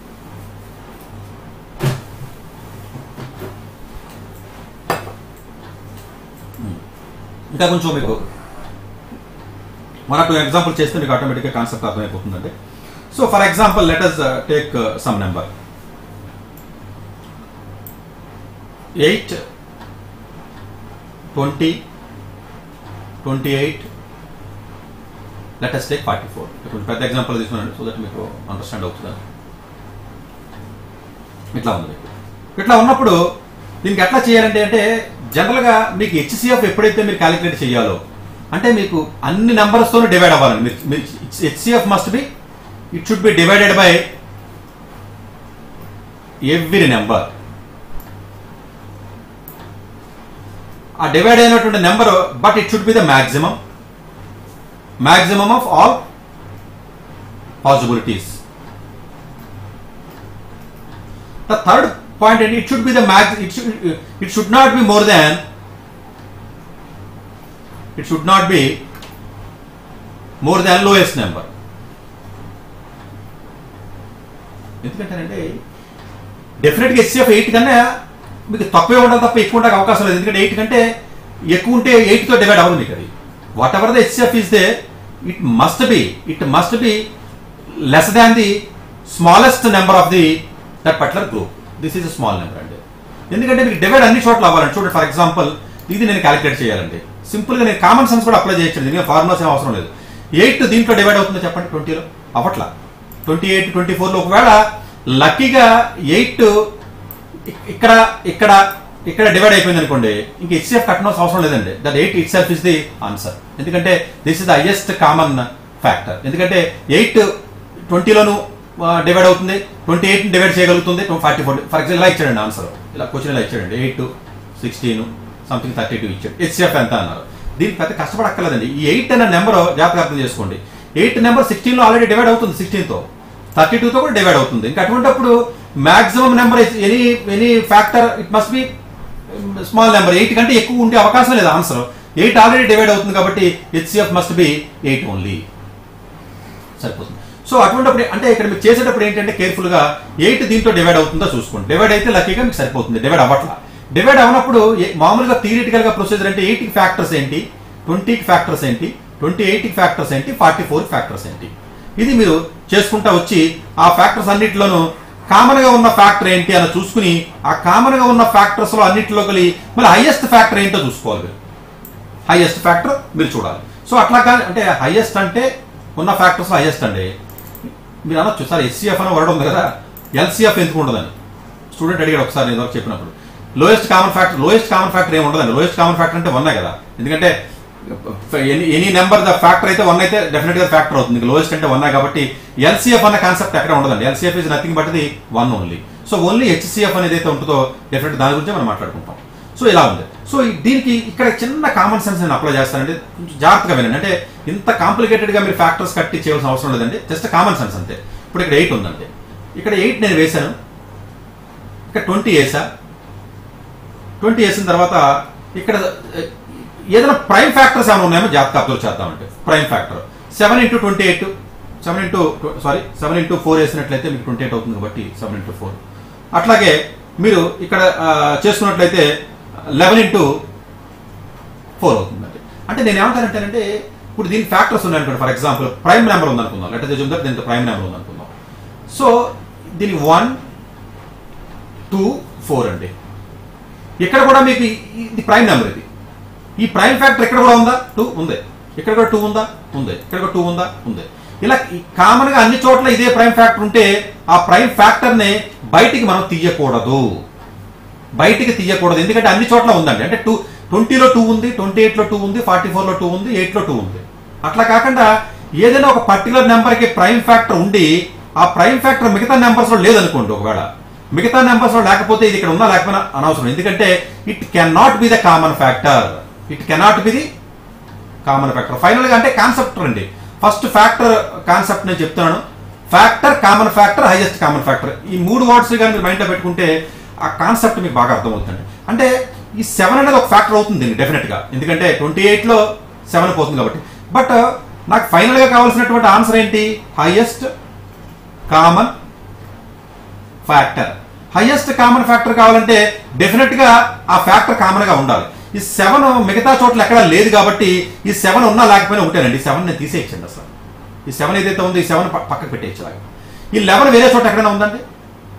ఇంకా కొంచెం మీకు వన్ టూ ఎగ్జాంపుల్ చేస్తే మీకు ఆటోమేటిక్గా కాన్సెప్ట్ అర్థమైపోతుందండి so for example let us take some number eight twenty twenty eight let us take forty four కొంచెం పెద్ద ఎగ్జాంపుల్ తీసుకున్నాను సో దట్ మీకు అండర్స్టాండ్ అవుతుంది ఇట్లా ఉంది మీకు. ఇట్లా ఉన్నప్పుడు దీనికి ఎట్లా చేయాలంటే అంటే జనరల్గా మీకు హెచ్సిఎఫ్ ఎప్పుడైతే మీరు క్యాలిక్యులేట్ చేయాలో అంటే మీకు అన్ని నెంబర్స్తో డివైడ్ అవ్వాలండి మీరు మీరు HCF must be it should be divided by every number ఆ డివైడ్ అయినటువంటి number but it should be the maximum maximum of all possibilities The third point, and it should be the max. It should, it should not be more than. It should not be more than lowest number. ఎందుకంటేనంటే డెఫినెట్గా HCF eight కన్నా మీకు తక్కువే ఉండాలి తప్ప ఎక్కువ ఉండక అవకాశం లేదు ఎందుకంటే ఎయిట్ కంటే ఎక్కువ ఉంటే ఎయిట్తో డివైడ్ అవ్వదు మీకు అది whatever the HCF is they it must be it must be less than the smallest number of the that particular group this is small number అండి ఎందుకంటే మీకు డివైడ్ అన్ని చోట్ల అవ్వాలండి చూడండి ఫర్ ఎగ్జాంపుల్ ఇది నేను క్యాలిక్యులేట్ చేయాలండి సింపుల్గా నేను కామన్ సెన్స్ కూడా అప్లై చేయొచ్చు దీనికి ఫార్ములాస్ ఏం అవసరం లేదు ఎయిట్ దీంట్లో డివైడ్ అవుతుందో చెప్పండి ట్వంటీలో అవ్వట్లా ట్వంటీ ఎయిట్ ట్వంటీ ఫోర్లో ఒకవేళ లక్కీగా ఎయిట్ ఇక్కడ ఇక్కడ ఇక్కడ డివైడ్ అయిపోయింది అనుకోండి ఇంక హెచ్సిఎఫ్ కట్టనవసరం అవసరం లేదండి that eight itself is the answer ఎందుకంటే this is the highest common factor ఎందుకంటే ఎయిట్ ట్వంటీలోను డివైడ్ అవుతుంది ట్వంటీ ఎయిట్ డివైడ్ చేయగలుగుతుంది ఫార్టీ ఫోర్ ఫర్ ఎగ్జాంపుల్ ఇలా ఇచ్చాడండి ఆన్సర్ ఇలా క్వశ్చన్ ఇలా ఇచ్చాడండి eight sixteen something thirty two ఇచ్చాడు హెచ్సిఎఫ్ ఎంత అన్నారు దీనికి పెద్ద కష్టపడక్కర్లేదండి ఈ ఎయిట్ అనే నెంబర్ జాగ్రత్తగా అర్థం చేసుకోండి ఎయిట్ నెంబర్ సిక్స్టీన్లో ఆల్రెడీ డివైడ్ అవుతుంది సిక్స్టీన్తో థర్టీ టూతో కూడా డివైడ్ అవుతుంది ఇంకా అటువంటిప్పుడు maximum number any any factor it must be small number eight కంటే ఎక్కువ ఉండే అవకాశం లేదు ఆన్సర్ ఎయిట్ ఆల్రెడీ డివైడ్ అవుతుంది కాబట్టి HCF must be eight only సరిపోతుంది సో అటువంటిప్పుడు అంటే ఇక్కడ మీరు చేసేటప్పుడు ఏంటంటే కేర్ఫుల్ గా ఎయిట్ దీంట్లో డివైడ్ అవుతుందో చూసుకోండి డివైడ్ అయితే లక్కీగా మీకు సరిపోతుంది డివైడ్ అవ్వట్లా డివైడ్ అవనప్పుడు ఏ- మామూలుగా థియరిటికల్ గా ప్రొసీజర్ అంటే ఎయిట్ ఫ్యాక్టర్స్ ఏంటి ట్వంటీకి ఫ్యాక్టర్స్ ఏంటి ట్వంటీ ఎయిట్ ఫ్యాక్టర్స్ ఏంటి ఫార్టీ ఫోర్ ఫ్యాక్టర్స్ ఏంటి ఇది మీరు చేసుకుంటా వచ్చి ఆ ఫ్యాక్టర్స్ అన్నిటిలోనూ కామన్ గా ఉన్న ఫ్యాక్టర్ ఏంటి అని చూసుకుని ఆ కామన్ గా ఉన్న ఫ్యాక్టర్స్ లో అన్నిటిలో కలిగి మళ్ళీ హైయెస్ట్ ఫ్యాక్టర్ ఏంటో చూసుకోవాలి మీరు హైయెస్ట్ ఫ్యాక్టర్ మీరు చూడాలి సో అట్లా కానీ అంటే హైయెస్ట్ అంటే ఉన్న ఫ్యాక్టర్స్ హైయెస్ట్ అండి మీరు అనొచ్చు సార్ ఎస్సీఎఫ్ అనే వర్డ్ ఉంది కదా ఎల్సీఎఫ్ ఎందుకు ఉండదని స్టూడెంట్ అడిగాడు ఒకసారి నేను ఇదివరకు చెప్పినప్పుడు lowest common factor lowest common factor ఏమి ఉండదండి లోయెస్ట్ కామన్ ఫ్యాక్టర్ అంటే వన్ కదా ఎందుకంటే any any number the factor అయితే వన్ అయితే డెఫినెట్ గా ఫ్యాక్టర్ అవుతుంది లోయెస్ట్ అంటే వన్ కాబట్టి ఎల్సీఎఫ్ అన్న కాన్సెప్ట్ ఎక్కడ ఉండదండి ఎల్సీఎఫ్ ఇస్ నథింగ్ బట్ ఇది one only so only HCF అనేది అయితే ఉంటుందో డెఫినెట్ దాని గురించి మనం మాట్లాడుకుంటాం సో ఇలా ఉంది సో ఈ- దీనికి ఇక్కడ చిన్న కామన్ సెన్స్ నేను అప్లై చేస్తానంటే కొంచెం జాగ్రత్తగా వినండి అంటే ఇంత కాంప్లికేటెడ్ గా మీరు ఫ్యాక్టర్స్ కట్టి చేయవలసిన అవసరం లేదండి జస్ట్ కామన్ సెన్స్ అంతే ఇప్పుడు ఇక్కడ ఎయిట్ ఉందండి ఇక్కడ ఎయిట్ నేను వేశాను ఇక్కడ ట్వంటీ వేసా ట్వంటీ వేసిన తర్వాత ఇక్కడ ఏ, ఏదైనా ప్రైమ్ ఫ్యాక్టర్స్ ఏమైనా ఉన్నాయేమో జాగ్రత్త అబ్జర్వ్ చేద్దామంటే prime factor seven into twenty eight seven into sorry seven into four వేసినట్లయితే మీకు ట్వంటీ ఎయిట్ అవుతుంది కాబట్టి సెవెన్ ఇంటూ ఫోర్ అట్లాగే మీరు ఇక్కడ ఆ, చేసుకున్నట్లయితే లెవెన్ ఇంటూ ఫోర్ అవుతుందండి అంటే నేను ఏమంటానంటేనంటే ఇప్పుడు దీని ఫ్యాక్టర్స్ ఉన్నాయనుకోండి ఫర్ ఎగ్జాంపుల్ ప్రైమ్ నెంబర్ ఉందనుకుందాం లెటర్ చూద్దాం దీంట్లో ప్రైమ్ నెంబర్ ఉందనుకుందాం సో దీని వన్ టూ ఫోర్ అండి ఇక్కడ కూడా మీకు ఈ- ఇది ప్రైమ్ నెంబర్ ఇది ఈ ప్రైమ్ ఫ్యాక్టర్ ఇక్కడ కూడా ఉందా టూ ఉంది ఇక్కడ కూడా టూ ఉందా ఉంది ఇక్కడ కూడా టూ ఉందా ఉంది ఇలా కామన్ గా అన్ని చోట్ల ఇదే ప్రైమ్ ఫ్యాక్టర్ ఉంటే ఆ ప్రైమ్ ఫ్యాక్టర్ ని బయటికి మనం తీయకూడదు బయటికి తీయకూడదు ఎందుకంటే అన్ని చోట్ల ఉందండి అంటే టూ ట్వంటీలో టూ ఉంది ట్వంటీ ఎయిట్ లో టూ ఉంది ఫార్టీ ఫోర్ లో టూ ఉంది ఎయిట్ లో టూ ఉంది అట్లా కాకుండా ఏదైనా ఒక పర్టికులర్ నెంబర్ కి ప్రైమ్ ఫ్యాక్టర్ ఉండి ఆ ప్రైమ్ ఫ్యాక్టర్ మిగతా నెంబర్స్ లో లేదనుకోండి ఒకవేళ మిగతా నెంబర్స్ లో లేకపోతే ఇది ఇక్కడ ఉన్నా లేకపోయినా అనవసరం ఎందుకంటే it can not be the common factor it cannot be the common factor final గా అంటే కాన్సెప్ట్ అండి ఫస్ట్ ఫ్యాక్టర్ కాన్సెప్ట్ నేను చెప్తున్నాను factor common factor highest common factor ఈ మూడు వర్డ్స్ కానీ మీరు మైండ్ లో పెట్టుకుంటే ఆ కాన్సెప్ట్ మీకు బాగా అర్థమవుతుంది అంటే ఈ సెవెన్ అనేది ఒక ఫ్యాక్టర్ అవుతుంది డెఫినెట్ గా ఎందుకంటే ట్వంటీ ఎయిట్ లో సెవెన్ పోతుంది కాబట్టి బట్ నాకు ఫైనల్ గా కావాల్సినటువంటి ఆన్సర్ ఏంటి highest common factor highest common factor కావాలంటే డెఫినెట్ గా ఆ ఫ్యాక్టర్ కామన్ గా ఉండాలి ఈ సెవెన్ మిగతా చోట్ల ఎక్కడా లేదు కాబట్టి ఈ సెవెన్ ఉన్నా లేకపోయినా ఒకటేనండి ఈ సెవెన్ నేను తీసేయచ్చండి అసలు ఈ సెవెన్ ఏదైతే ఉందో ఈ సెవెన్ పక్కకు పెట్టేయచ్చు అలాగే ఈ లెవెన్ వేరే చోట ఎక్కడైనా ఉందండి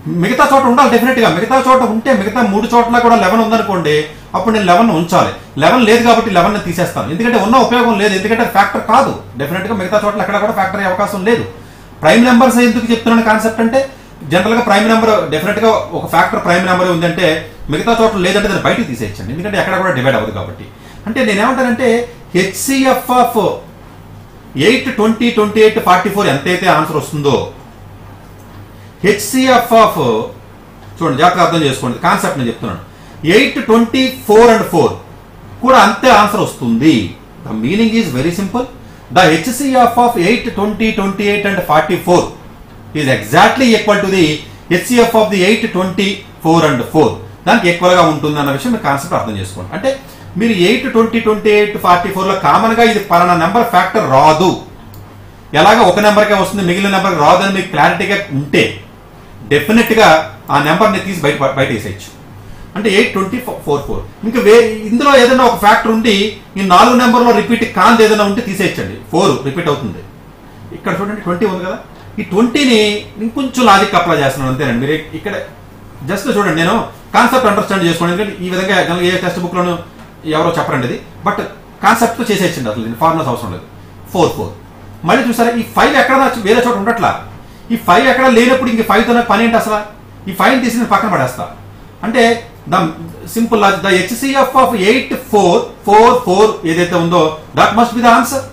మిగతా చోట ఉండాలి డెఫినెట్ గా మిగతా చోట ఉంటే మిగతా మూడు చోట్ల కూడా లెవెన్ ఉందనుకోండి అప్పుడు నేను లెవెన్ ఉంచాలి లెవెన్ లేదు కాబట్టి లెవెన్ తీసేస్తాను ఎందుకంటే ఉన్న ఉపయోగం లేదు ఎందుకంటే ఫ్యాక్టర్ కాదు డెఫినెట్ గా మిగతా చోట్ల ఎక్కడ కూడా ఫ్యాక్టర్ అయ్యే అవకాశం లేదు ప్రైమ్ నెంబర్స్ ఎందుకు చెప్తున్నాను కాన్సెప్ట్ అంటే జనరల్ గా ప్రైమ్ నెంబర్ డెఫినెట్ గా ఒక ఫ్యాక్టర్ ప్రైమ్ నెంబర్ ఉందంటే మిగతా చోట్ల లేదంటే దాన్ని బయటికి తీసేయచ్చండి ఎందుకంటే ఎక్కడ కూడా డివైడ్ అవ్వదు కాబట్టి అంటే నేనేమంటానంటే HCF of eight twenty twenty eight forty four ఎంతైతే ఆన్సర్ వస్తుందో హెచ్సిఎఫ్ ఆఫ్ చూడండి జాగ్రత్త అర్థం చేసుకోండి కాన్సెప్ట్ నేను చెప్తున్నాను eight twenty four and four కూడా అంతే ఆన్సర్ వస్తుంది the meaning is very simple the HCF of eight twenty twenty eight and forty four is exactly equal to the HCF of the eight twenty four and four దానికి equal గా ఉంటుంది అన్న విషయం మీరు concept అర్థం చేసుకోండి అంటే మీరు eight twenty twenty eight forty four లో కామన్ గా ఇది పలానా నెంబర్ ఫ్యాక్టర్ రాదు ఎలాగ ఒక నెంబర్కే వస్తుంది మిగిలిన నెంబర్ రాదని మీకు క్లారిటీగా ఉంటే డెఫినెట్ గా ఆ నెంబర్ని తీసి బయట బయట వేసేయచ్చు అంటే ఎయిట్ ట్వంటీ ఫోర్ ఫోర్ ఇంకా వే ఇందులో ఏదైనా ఒక ఫ్యాక్టర్ ఉండి ఈ నాలుగు నెంబర్లో రిపీట్ కాంది ఏదైనా ఉంటే తీసేయచ్చండి ఫోర్ రిపీట్ అవుతుంది ఇక్కడ చూడండి ట్వంటీ ఉంది కదా ఈ ట్వంటీని ఇంకొంచెం లాజిక్ అప్లై చేస్తున్నాను అంతేనండి మీరు ఇక్కడ జస్ట్ చూడండి నేను కాన్సెప్ట్ అండర్స్టాండ్ చేసుకోండి ఎందుకంటే ఈ విధంగా జనరల్ ఏ టెక్స్ట్ బుక్ లోను ఎవరో చెప్పరండి ఇది బట్ కాన్సెప్ట్ తో చేసేయచ్చండి అసలు దీని ఫార్ములాస్ అవసరం లేదు ఫోర్ ఫోర్ మళ్ళీ చూసారా ఈ ఫైవ్ ఎక్కడ వేరే చోట ఉండట్లా ఈ ఫైవ్ ఎక్కడ లేనప్పుడు ఇంక ఫైవ్ తో నాకు పని ఏంటి అసలు ఈ ఫైవ్ తీసి నేను పక్కన పడేస్తా అంటే the simple logic the HCF of eight four four four ఏదైతే ఉందో that must be the answer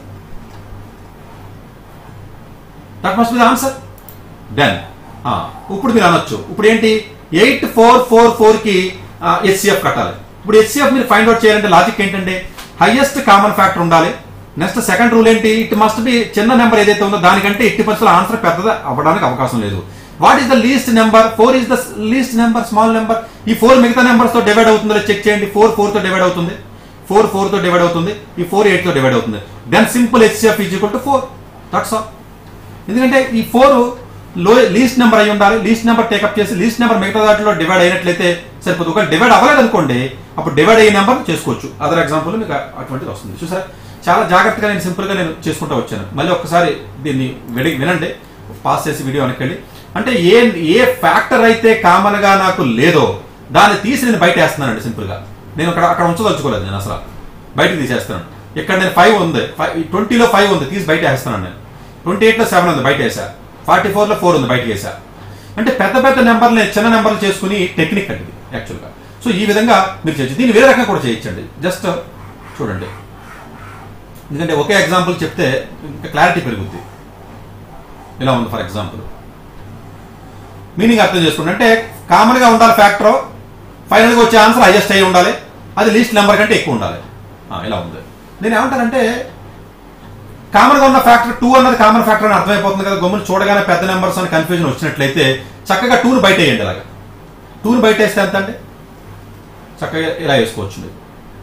that must be the answer then ఇప్పుడు మీరు అనొచ్చు ఇప్పుడు ఏంటి ఎయిట్ ఫోర్ ఫోర్ ఫోర్ కి హెచ్సిఎఫ్ కట్టాలి ఇప్పుడు హెచ్సిఎఫ్ మీరు ఫైండ్ అవుట్ చేయాలంటే లాజిక్ ఏంటంటే హైయెస్ట్ కామన్ ఫ్యాక్టర్ ఉండాలి నెక్స్ట్ సెకండ్ రూల్ ఏంటి ఇట్ మస్ట్ బి చిన్న నెంబర్ ఏదైతే ఉందో దానికంటే ఎట్టి పరిస్థితుల్లో ఆన్సర్ పెద్దది అవ్వడానికి అవకాశం లేదు what is the least number four is the least number small number ఈ ఫోర్ మిగతా నెంబర్స్ తో డివైడ్ అవుతుందో చెక్ చేయండి ఫోర్ ఫోర్ తో డివైడ్ అవుతుంది ఫోర్ ఫోర్ తో డివైడ్ అవుతుంది ఈ ఫోర్ ఎయిట్ తో డివైడ్ అవుతుంది then simple HCF is equal to four that's all ఎందుకంటే ఈ ఫోర్ లో లీస్ట్ నెంబర్ అయి ఉండాలి లీస్ట్ నెంబర్ టేకప్ చేసి లీస్ట్ నెంబర్ మిగతా దాంట్లో డివైడ్ అయినట్లయితే సరిపోతుంది ఒకవేళ డివైడ్ అవ్వలేదు అనుకోండి అప్పుడు డివైడ్ అయ్యే నెంబర్ చేసుకోవచ్చు అదర్ ఎగ్జాంపుల్ మీకు అటువంటిది వస్తుంది చూసారా చాలా జాగ్రత్తగా నేను సింపుల్ గా నేను చేసుకుంటూ వచ్చాను మళ్ళీ ఒక్కసారి దీన్ని విడి వినండి పాస్ చేసి వీడియో వెనక్కి అంటే ఏ ఏ ఫ్యాక్టర్ అయితే కామన్ గా నాకు లేదో దాన్ని తీసి నేను బయట వేస్తున్నానండి సింపుల్ గా నేను అక్కడ అక్కడ ఉంచదలుచుకోలేదు నేను అసలు బయటకు తీసేస్తున్నాను ఇక్కడ నేను ఫైవ్ ఉంది ట్వంటీలో ఫైవ్ ఉంది తీసి బయట వేస్తున్నాను నేను ట్వంటీ ఎయిట్లో సెవెన్ ఉంది బయట వేసా ఫార్టీ ఫోర్లో ఫోర్ ఉంది బయట వేసా అంటే పెద్ద పెద్ద నెంబర్ని చిన్న నెంబర్లు చేసుకుని టెక్నిక్ అండి యాక్చువల్గా సో ఈ విధంగా మీరు చేయొచ్చు దీన్ని వేరే రకంగా కూడా చేయొచ్చండి జస్ట్ చూడండి ఎందుకంటే ఒకే ఎగ్జాంపుల్ చెప్తే ఇంకా క్లారిటీ పెరుగుద్ది ఇలా ఉంది ఫర్ ఎగ్జాంపుల్ మీనింగ్ అర్థం చేసుకోండి అంటే కామన్ గా ఉండాలి ఫ్యాక్టర్ ఫైనల్ గా వచ్చే ఆన్సర్ హైయెస్ట్ అయి ఉండాలి అది లీస్ట్ నెంబర్ కంటే ఎక్కువ ఉండాలి ఆ, ఇలా ఉంది నేను ఏమంటానంటే కామన్ గా ఉన్న ఫ్యాక్టర్ టూ అన్నది కామన్ ఫ్యాక్టర్ అని అర్థమైపోతుంది కదా గమ్ముని చూడగానే పెద్ద నెంబర్స్ అని కన్ఫ్యూజన్ వచ్చినట్లయితే చక్కగా టూను బయట వేయండి అలాగా టూను బయట వేస్తే ఎంత అండి చక్కగా ఇలా వేసుకోవచ్చు మీరు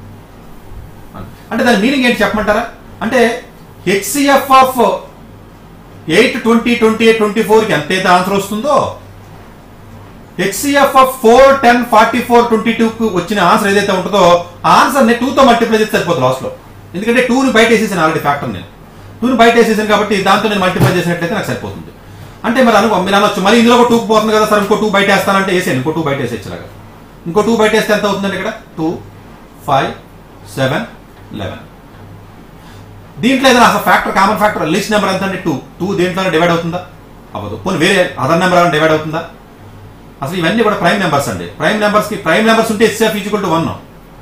అంటే దాని మీనింగ్ ఏంటి చెప్పమంటారా అంటే HCF of eight twenty twenty eight twenty ఫోర్కి ఎంతైతే ఆన్సర్ వస్తుందో HCF of four ten forty four twenty టూకి వచ్చిన ఆన్సర్ ఏదైతే ఉంటుందో ఆ ఆన్సర్ ని టూతో మల్టిప్లై చేస్తే సరిపోతుంది లాస్ట్ లో ఎందుకంటే టూని బయట వేసేసాను ఆల్రెడీ ఫ్యాక్టర్ నేను టూని బయట వేసేసాను కాబట్టి దాంతో నేను మల్టిప్లై చేసినట్లయితే నాకు సరిపోతుంది అంటే మరి అనుకో మీరు అనొచ్చు మరి ఇందులో ఒక టూ పోతుంది కదా సార్ ఇంకో టూ బయట వేస్తానంటే వేసాను ఇంకో టూ బయట వేసేచ్చులాగా ఇంకో టూ బయట వేస్తే ఎంత అవుతుందండి ఇక్కడ టూ ఫైవ్ సెవెన్ లెవెన్ దీంట్లో ఏదైనా అసలు factor common factor list number ఎంత అండి టూ టూ దేంట్లో డివైడ్ అవుతుందా అవ్వదు పోనీ వేరే అదర్ నెంబర్ ఏమైనా డివైడ్ అవుతుందా అసలు ఇవన్నీ కూడా ప్రైమ్ నెంబర్స్ అండి ప్రైమ్ నెంబర్స్ కి ప్రైమ్ నెంబర్స్ ఉంటే HCF equal to one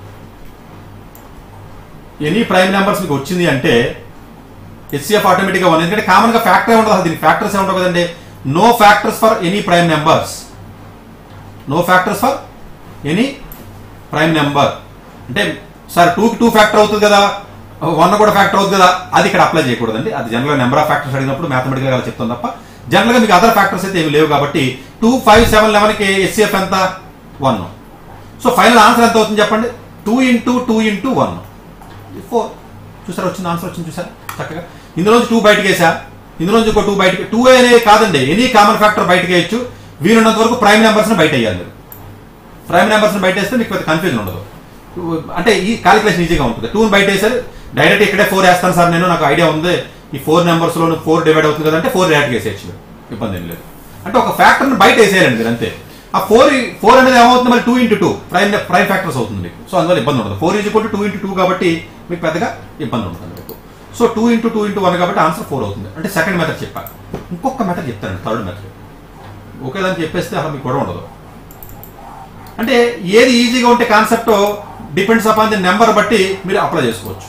any prime numbers మీకు వచ్చింది అంటే హెచ్సిఎఫ్ ఆటోమేటిక్ గా వన్ ఎందుకంటే కామన్ గా ఫ్యాక్టర్ ఉండదు అసలు దీనికి ఫ్యాక్టర్స్ ఉండవు కదండి no factors for any prime numbers no factors for any prime number అంటే సార్ టూకి టూ ఫ్యాక్టర్ అవుతుంది కదా వన్ కూడా ఫ్యాక్టర్ అవుతుంది కదా అది ఇక్కడ అప్లై చేయకూడదండి అది జనరల్ నెంబర్ ఆఫ్ ఫ్యాక్టర్స్ అడిగినప్పుడు మ్యాథమెటికల్ గా చెప్తాం తప్ప జనరల్ గా మీకు అదర్ ఫ్యాక్టర్స్ అయితే ఏమి లేవు కాబట్టి టూ ఫైవ్ సెవెన్ లెవెన్ కి ఎస్సీఎఫ్ ఎంత వన్ సో ఫైనల్ ఆన్సర్ ఎంత అవుతుంది చెప్పండి two into two into one four చూసారా వచ్చింది ఆన్సర్ వచ్చింది చూసారా చక్కగా ఇందులోంచి టూ బయటకు వేసా ఇందులోంచి ఇంకో టూ బయటకి టూ అనేది కాదండి ఎనీ కామన్ ఫ్యాక్టర్ బయటకు వేయచ్చు వీలున్నంత వరకు ప్రైమ్ నెంబర్స్ ని బయట వేయాలి మీరు ప్రైమ్ నెంబర్స్ ని బయట వేస్తే మీకు పెద్ద కన్ఫ్యూజన్ ఉండదు అంటే ఈ కాలిక్యులేషన్ ఈజీగా ఉంటుంది టూ బయట వేసారు డైరెక్ట్ ఇక్కడే ఫోర్ వేస్తాను సార్ నేను నాకు ఐడియా ఉంది ఈ ఫోర్ నెంబర్స్ లో ఫోర్ డివైడ్ అవుతుంది కదంటే ఫోర్ డైరెక్ట్ వేసేయచ్చు మీరు. ఇబ్బంది ఏం లేదు అంటే ఒక ఫ్యాక్టర్ని బయట వేసేయాలండి మీరు అంతే ఆ ఫోర్ ఫోర్ అనేది ఏమవుతుంది మరి two into two prime prime factors అవుతుంది మీకు సో అందువల్ల ఇబ్బంది ఉండదు four is equal to two into two కాబట్టి మీకు పెద్దగా ఇబ్బంది ఉంటుంది మీకు so two into two into one కాబట్టి ఆన్సర్ ఫోర్ అవుతుంది అంటే సెకండ్ మెథడ్ చెప్పాను ఇంకొక మెథడ్ చెప్తానండి థర్డ్ మెథడ్ ఒకే దాన్ని చెప్పేస్తే అసలు మీకు గొడవ ఉండదు అంటే ఏది ఈజీగా ఉంటే concept depends upon the number బట్టి మీరు అప్లై చేసుకోవచ్చు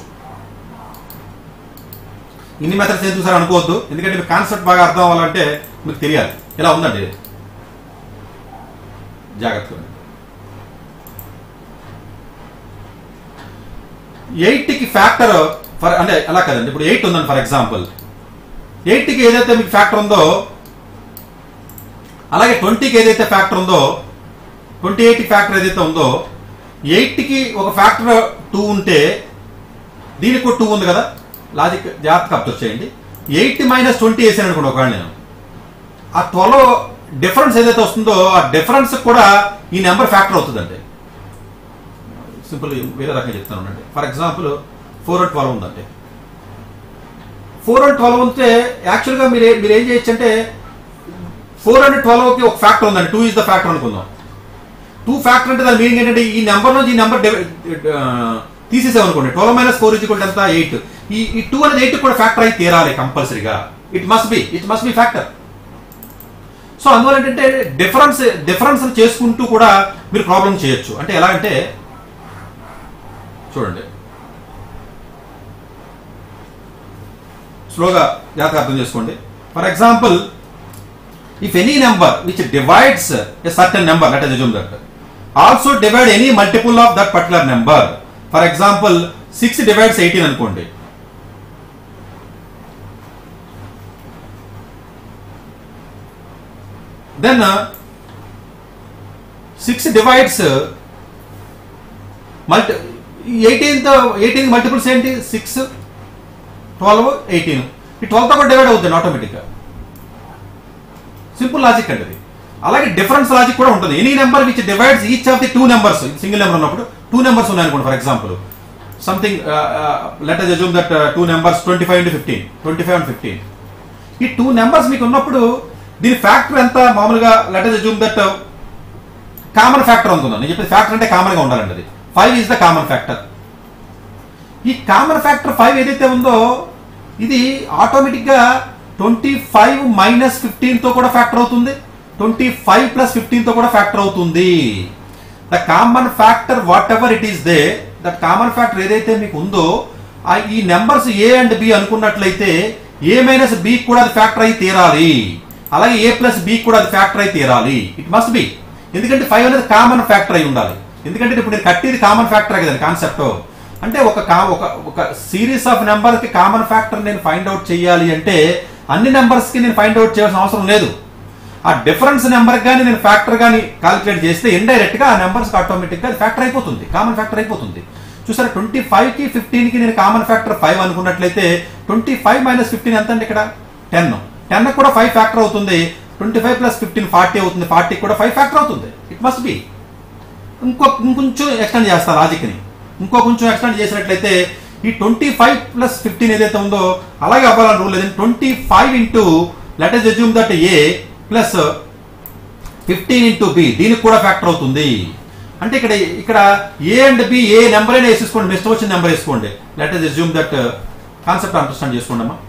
ఇన్ని మెథడ్స్ ఏం చూసారు అనుకోవద్దు ఎందుకంటే మీకు కాన్సెప్ట్ బాగా అర్థం అవ్వాలంటే మీకు తెలియాలి ఇలా ఉందండి జాగ్రత్తగా ఎయిట్కి ఫ్యాక్టర్ ఫర్ అంటే అలా కదండి ఇప్పుడు ఎయిట్ ఉందండి ఫర్ ఎగ్జాంపుల్ ఎయిట్కి ఏదైతే మీకు ఫ్యాక్టర్ ఉందో అలాగే ట్వంటీకి ఏదైతే ఫ్యాక్టర్ ఉందో ట్వంటీ ఎయిట్ ఫ్యాక్టర్ ఏదైతే ఉందో ఎయిట్కి ఒక ఫ్యాక్టర్ టూ ఉంటే దీనికి కూడా టూ ఉంది కదా లాజిక్ జాగ్రత్తగా అబ్జర్వ్ చేయండి ఎయిట్ మైనస్ ట్వంటీ వేసాను అనుకోండి ఒకవేళ నేను ఆ ట్వెల్వ్ డిఫరెన్స్ ఏదైతే వస్తుందో ఆ డిఫరెన్స్ కూడా ఈ నెంబర్ ఫ్యాక్టర్ అవుతుందండి సింపుల్ వేరే రకంగా చెప్తాను అండి for example four and twelve ఉందండి ఫోర్ అండ్ ట్వెల్వ్ ఉంటే యాక్చువల్గా మీరు ఏ- మీరు ఏం చేయొచ్చు అంటే ఫోర్ అండ్ ట్వెల్వ్కి ఒక ఫ్యాక్టర్ ఉందండి టూ ఇస్ ద ఫ్యాక్టర్ అనుకుందాం టూ ఫ్యాక్టర్ అంటే దాని మీనింగ్ ఏంటంటే ఈ నెంబర్ నుంచి ఈ నెంబర్ తీసేసాం అనుకోండి ట్వెల్వ్ మైనస్ ఫోర్ ఇజ్ ఎంత ఎయిట్ ఈ ఈ టూ అనేది ఎయిట్ కూడా ఫ్యాక్టర్ అయి తీరాలి కంపల్సరీగా it must be it must be factor so అందువల్ల ఏంటంటే డిఫరెన్స్ డిఫరెన్స్ చేసుకుంటూ కూడా మీరు ప్రాబ్లం చేయొచ్చు అంటే ఎలా అంటే చూడండి స్లోగా జాగ్రత్తగా అర్థం చేసుకోండి for example if any number which divides a certain number let us assume that also divide any multiple of that particular number for example six divides eighteen అనుకోండి then six divides multi eighteenth eighteen multiples ఏంటి six twelve eighteen ఈ ట్వెల్వ్తో కూడా divide అవుతుంది ఆటోమేటిక్గా simple logic అండి అది అలాగే డిఫరెన్స్ లాజిక్ కూడా ఉంటుంది any number which divides each of the two numbers single number ఉన్నప్పుడు టూ నెంబర్స్ ఉన్నాయి అనుకోండి for example something let us assume that two numbers twenty five into fifteen twenty five and fifteen ఈ two numbers మీకు ఉన్నప్పుడు దీని factor ఎంత మామూలుగా let us assume that common factor అనుకుందాం నేను చెప్పేది ఫ్యాక్టర్ అంటే కామన్ గా ఉండాలండి అది five is the common factor ఈ కామన్ ఫ్యాక్టర్ ఫైవ్ ఏదైతే ఉందో ఇది ఆటోమేటిక్ గా ట్వంటీ ఫైవ్ మైనస్ ఫిఫ్టీన్ తో కూడా ఫ్యాక్టర్ అవుతుంది ట్వంటీ ఫైవ్ ప్లస్ ఫిఫ్టీన్ తో కూడా ఫ్యాక్టర్ అవుతుంది the common factor whatever it is they that common factor ఏదైతే మీకు ఉందో ఆ ఈ నెంబర్స్ ఏ అండ్ బి అనుకున్నట్లయితే ఏ మైనస్ బి కూడా అది ఫ్యాక్టర్ అయి తీరాలి అలాగే ఏ ప్లస్ బి కూడా అది ఫ్యాక్టర్ అయి తీరాలి ఇట్ మస్ట్ బి ఎందుకంటే ఫైవ్ అనేది కామన్ ఫ్యాక్టర్ అయి ఉండాలి ఎందుకంటే ఇప్పుడు నేను కట్టేది కామన్ ఫ్యాక్టర్ కదండి కాన్సెప్ట్ అంటే ఒక కా- ఒక ఒక సిరీస్ ఆఫ్ నెంబర్ కి కామన్ ఫ్యాక్టర్ నేను ఫైండ్ అవుట్ చేయాలి అంటే అన్ని నెంబర్స్ కి నేను ఫైండ్ అవుట్ చేయాల్సిన అవసరం లేదు ఆ డిఫరెన్స్ నెంబర్ కానీ నేను ఫ్యాక్టర్ కానీ కాలిక్యులేట్ చేస్తే ఇండైరెక్ట్ గా ఆ నెంబర్స్ ఆటోమేటిక్ గా ఫ్యాక్టర్ అయిపోతుంది కామన్ ఫ్యాక్టర్ అయిపోతుంది చూసారా ట్వంటీ ఫైవ్ కి ఫిఫ్టీన్ కి నేను కామన్ ఫ్యాక్టర్ ఫైవ్ అనుకున్నట్లయితే ట్వంటీ ఫైవ్ మైనస్ ఫిఫ్టీన్ ఎంత అండి ఇక్కడ టెన్ టెన్ కూడా ఫైవ్ ఫ్యాక్టర్ అవుతుంది twenty five plus fifteen forty అవుతుంది ఫార్టీ కూడా ఫైవ్ ఫ్యాక్టర్ అవుతుంది ఇట్ మస్ట్ బి ఇంకో ఇంకొంచెం ఎక్స్టెండ్ చేస్తా లాజిక్ని ఇంకో కొంచెం ఎక్స్టెండ్ చేసినట్లయితే ఈ ట్వంటీ ఫైవ్ ప్లస్ ఫిఫ్టీన్ ఏదైతే ఉందో అలాగే అవ్వాలని రూల్ లేదండి twenty five into let us assume that A plus fifteen into B దీనికి కూడా ఫ్యాక్టర్ అవుతుంది అంటే ఇక్కడ ఇక్కడ ఏ అండ్ బి ఏ నెంబర్ అయినా వేసేసుకోండి మీ ఇష్టం వచ్చిన నెంబర్ వేసుకోండి let us assume that concept understand చేసుకోండి అమ్మా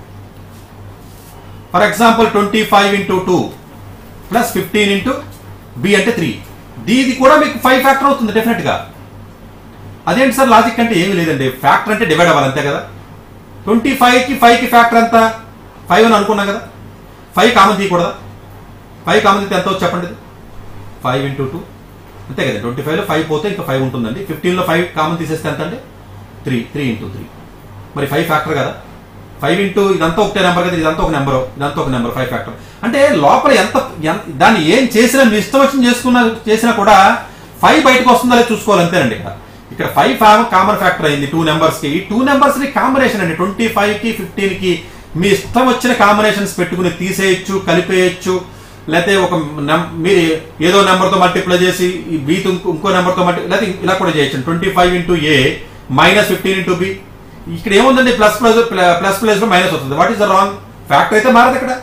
for example twenty five into two plus fifteen into B అంటే త్రీ దీది కూడా మీకు ఫైవ్ ఫ్యాక్టర్ అవుతుంది డెఫినెట్ గా అదేంటి సార్ లాజిక్ అంటే ఏమీ లేదండి ఫ్యాక్టర్ అంటే డివైడ్ అవ్వాలి అంతే కదా ట్వంటీ ఫైవ్ కి ఫైవ్ కి ఫ్యాక్టర్ ఎంత ఫైవ్ అని అనుకున్నాం కదా ఫైవ్ కామన్ తీయకూడదా ఫైవ్ కామన్ తీస్తే ఎంత వచ్చి చెప్పండి ఫైవ్ ఇంటూ టూ అంతే కదా ట్వంటీ ఫైవ్లో ఫైవ్ పోతే ఇంకా ఫైవ్ ఉంటుందండి ఫిఫ్టీన్లో ఫైవ్ కామన్ తీసేస్తే ఎంత అండి త్రీ త్రీ ఇంటూ త్రీ మరి ఫైవ్ ఫ్యాక్టర్ కదా ఫైవ్ ఇంటూ ఇదంతా ఒకటే నెంబర్ కదా ఇదంతా ఒక నెంబర్ ఇదంతా ఒక నెంబర్ ఫైవ్ ఫ్యాక్టర్ అంటే లోపల ఎంత ఎంత- దాన్ని ఏం చేసినా మీ ఇష్టం వచ్చిన చేసుకున్న చేసినా కూడా ఫైవ్ బయటకు వస్తుందా లేదా చూసుకోవాలి అంతేనండి ఇక్కడ ఇక్కడ ఫైవ్ కామన్ ఫ్యాక్టర్ అయింది టూ నెంబర్స్ కి ఈ టూ నెంబర్స్ ని కాంబినేషన్ అండి ట్వంటీ ఫైవ్ కి ఫిఫ్టీన్ కి మీ ఇష్టం వచ్చిన కాంబినేషన్స్ పెట్టుకుని తీసేయచ్చు కలిపేయచ్చు లేకపోతే ఒక నం- మీరు ఏదో నెంబర్ తో మల్టిప్లై చేసి ఈ బి ఇంకో నెంబర్ తో మల్టి లేకపోతే ఇలా కూడా చేయొచ్చు twenty five into A minus fifteen into B ఇక్కడ ఏముందండి ప్లస్ ప్లస్ ప్లస్ ప్లస్ లో మైనస్ వస్తుంది what is the wrong factor అయితే మారదు ఇక్కడ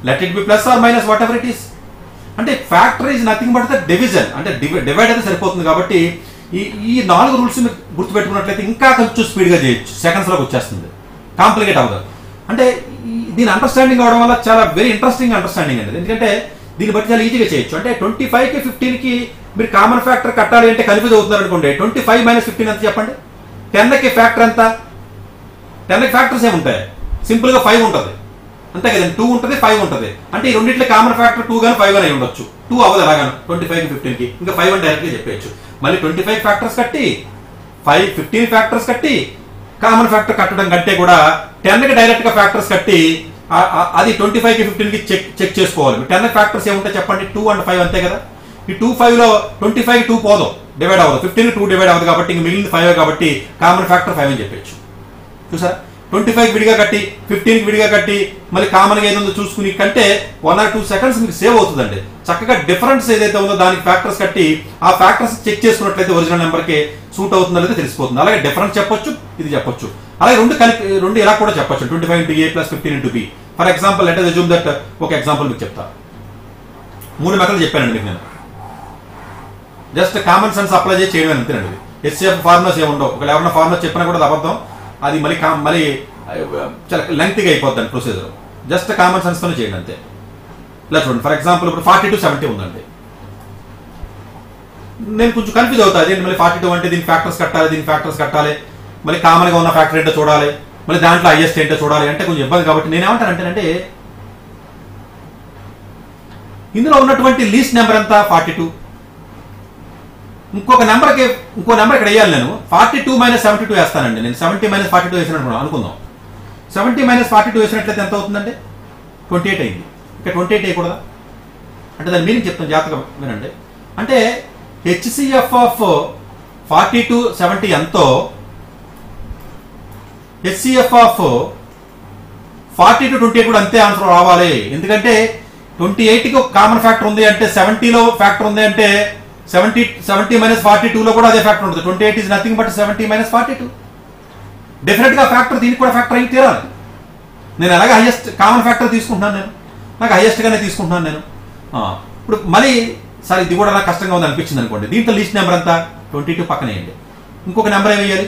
let it be plus or minus whatever it is అంటే factor is nothing but the division అంటే divide అయితే సరిపోతుంది కాబట్టి ఈ ఈ నాలుగు రూల్స్ మీరు గుర్తుపెట్టుకున్నట్లయితే ఇంకా కొంచెం స్పీడ్గా చేయొచ్చు సెకండ్స్లోకి వచ్చేస్తుంది కాంప్లికేట్ అవ్వదు అంటే ఈ- దీని అండర్స్టాండింగ్ అవడం వల్ల చాలా వెరీ ఇంట్రెస్టింగ్ అండర్స్టాండింగ్ అండి ఎందుకంటే దీన్ని బట్టి చాలా ఈజీగా చేయొచ్చు అంటే ట్వంటీ ఫైవ్కి ఫిఫ్టీన్కి మీరు కామన్ ఫ్యాక్టర్ కట్టాలి అంటే కన్ఫ్యూజ్ అవుతున్నారు అనుకోండి ట్వంటీ ఫైవ్ మైనస్ ఫిఫ్టీన్ ఎంత చెప్పండి టెన్కి ఫ్యాక్టర్ ఎంత టెన్కి ఫ్యాక్టర్స్ ఏముంటాయి సింపుల్గా ఫైవ్ ఉంటుంది అంతే కదండి టూ ఉంటుంది ఫైవ్ ఉంటుంది అంటే ఈ రెండింటిలో కామన్ ఫ్యాక్టర్ టూ కానీ ఫైవ్ అని ఉండొచ్చు టూ అవ్వదు ఎలాగాను ట్వంటీ ఫైవ్ ఫిఫ్టీన్ కి ఇంకా ఫైవ్ అని డైరెక్ట్గా చెప్పేయచ్చు మళ్ళీ ట్వంటీ ఫైవ్ ఫ్యాక్టర్స్ కట్టి ఫైవ్ ఫిఫ్టీన్ ఫ్యాక్టర్స్ కట్టి కామన్ ఫ్యాక్టర్ కట్టడం కంటే కూడా టెన్ కి డైరెక్ట్ గా ఫ్యాక్టర్స్ కట్టి ఆ- ఆ- అది ట్వంటీ ఫైవ్ కి ఫిఫ్టీన్ కి చెక్ చెక్ చేసుకోవాలి టెన్ ఫ్యాక్టర్స్ ఏముంటాయి చెప్పండి టూ అండ్ ఫైవ్ అంతే కదా ఈ టూ ఫైవ్ లో ట్వంటీ ఫైవ్ టూ పోదు డివైడ్ అవ్వదు ఫిఫ్టీన్ టూ డివైడ్ అవ్వదు కాబట్టి ఇంక మిగిలిన ఫైవ్ కాబట్టి కామన్ ఫ్యాక్టర్ ఫైవ్ అని చెప్పొచ్చు చూసారా ట్వంటీ ఫైవ్ విడిగా కట్టి ఫిఫ్టీన్ విడిగా కట్టి మళ్ళీ కామన్ గా ఏదో చూసుకుని కంటే వన్ ఆర్ టూ సెకండ్స్ మీకు సేవ్ అవుతుందండి చక్కగా డిఫరెన్స్ ఏదైతే ఉందో దానికి ఫ్యాక్టర్స్ కట్టి ఆ ఫ్యాక్టర్స్ చెక్ చేసుకున్నట్లయితే ఒరిజినల్ నెంబర్ కి సూట్ అవుతుందో లేదో తెలిసిపోతుంది అలాగే డిఫరెన్స్ చెప్పొచ్చు ఇది చెప్పొచ్చు అలాగే రెండు కలిపి రెండు ఇలా కూడా చెప్పొచ్చు twenty five into A plus fifteen into B for example let assume that ఒక ఎగ్జాంపుల్ మీకు చెప్తా మూడు మెథడ్లు చెప్పానండి మీకు నేను జస్ట్ కామన్ సెన్స్ అప్లై చేసి చేయడం అంతేనండి హెచ్సిఎఫ్ ఫార్ములాస్ ఏమి ఉండవు ఒకవేళ ఎవరైనా ఫార్ములాస్ చెప్పినా కూడా అది అబద్ధం అది మళ్ళీ కా- మళ్ళీ ఆ, చాలా లెంగ్త్గా అయిపోద్ది ప్రొసీజర్ జస్ట్ కామన్ సెన్స్ తోనే చేయండి అంతే ఇలా చూడండి ఫర్ ఎగ్జాంపుల్ ఇప్పుడు ఫార్టీ టు సెవెంటీ ఉందండి నేను కొంచెం కన్ఫ్యూజ్ అవుతా అదేంటి మళ్ళీ ఫార్టీ టూ అంటే దీని ఫ్యాక్టర్స్ కట్టాలి దీని ఫ్యాక్టర్స్ కట్టాలి మళ్ళీ కామన్ గా ఉన్న ఫ్యాక్టర్ ఏంటో చూడాలి మళ్ళీ దాంట్లో హైయెస్ట్ ఏంటో చూడాలి అంటే కొంచెం ఇబ్బంది కాబట్టి నేను ఏమంటానంటేనంటే ఇందులో ఉన్నటువంటి లీస్ట్ నెంబర్ ఎంత ఫార్టీ టూ ఇంకొక నెంబర్కి ఇంకో నెంబర్ ఇక్కడ వేయాలి నేను forty two minus seventy two వేస్తానండి నేను సెవెంటీ మైనస్ ఫార్టీ టూ వేసినట్టు అనుకుందాం సెవెంటీ మైనస్ ఫార్టీ టూ వేసినట్లయితే ఎంత అవుతుందండి ట్వంటీ ఎయిట్ అయింది ఇక్కడ ట్వంటీ ఎయిట్ వేయకూడదా అంటే దాని మీనింగ్ చెప్తాను జాగ్రత్తగా వినండి అంటే HCF of forty two seventy ఎంతో HCF of forty two twenty కూడా అంతే ఆన్సర్ రావాలి ఎందుకంటే ట్వంటీ ఎయిట్కి ఒక కామన్ ఫ్యాక్టర్ ఉంది అంటే సెవెంటీలో ఫ్యాక్టర్ ఉంది అంటే సెవెంటీ సెవెంటీ మైనస్ ఫార్టీ టూలో కూడా అదే ఫ్యాక్టర్ ఉంటుంది twenty eight is nothing but seventy minus forty two డెఫినెట్గా ఫ్యాక్టర్ దీనికి కూడా ఫ్యాక్టర్ అయి తీరాలి నేను అలాగే హైయెస్ట్ కామన్ ఫ్యాక్టర్ తీసుకుంటున్నాను నేను నాకు హైయెస్ట్గానే తీసుకుంటున్నాను నేను ఆ, ఇప్పుడు మళ్ళీ సరే ఇది కూడా నాకు కష్టంగా ఉంది అనిపించింది అనుకోండి దీంట్లో లీస్ట్ నెంబర్ ఎంత ట్వంటీ టూ పక్కన వేయండి ఇంకొక నెంబర్ ఏం వేయాలి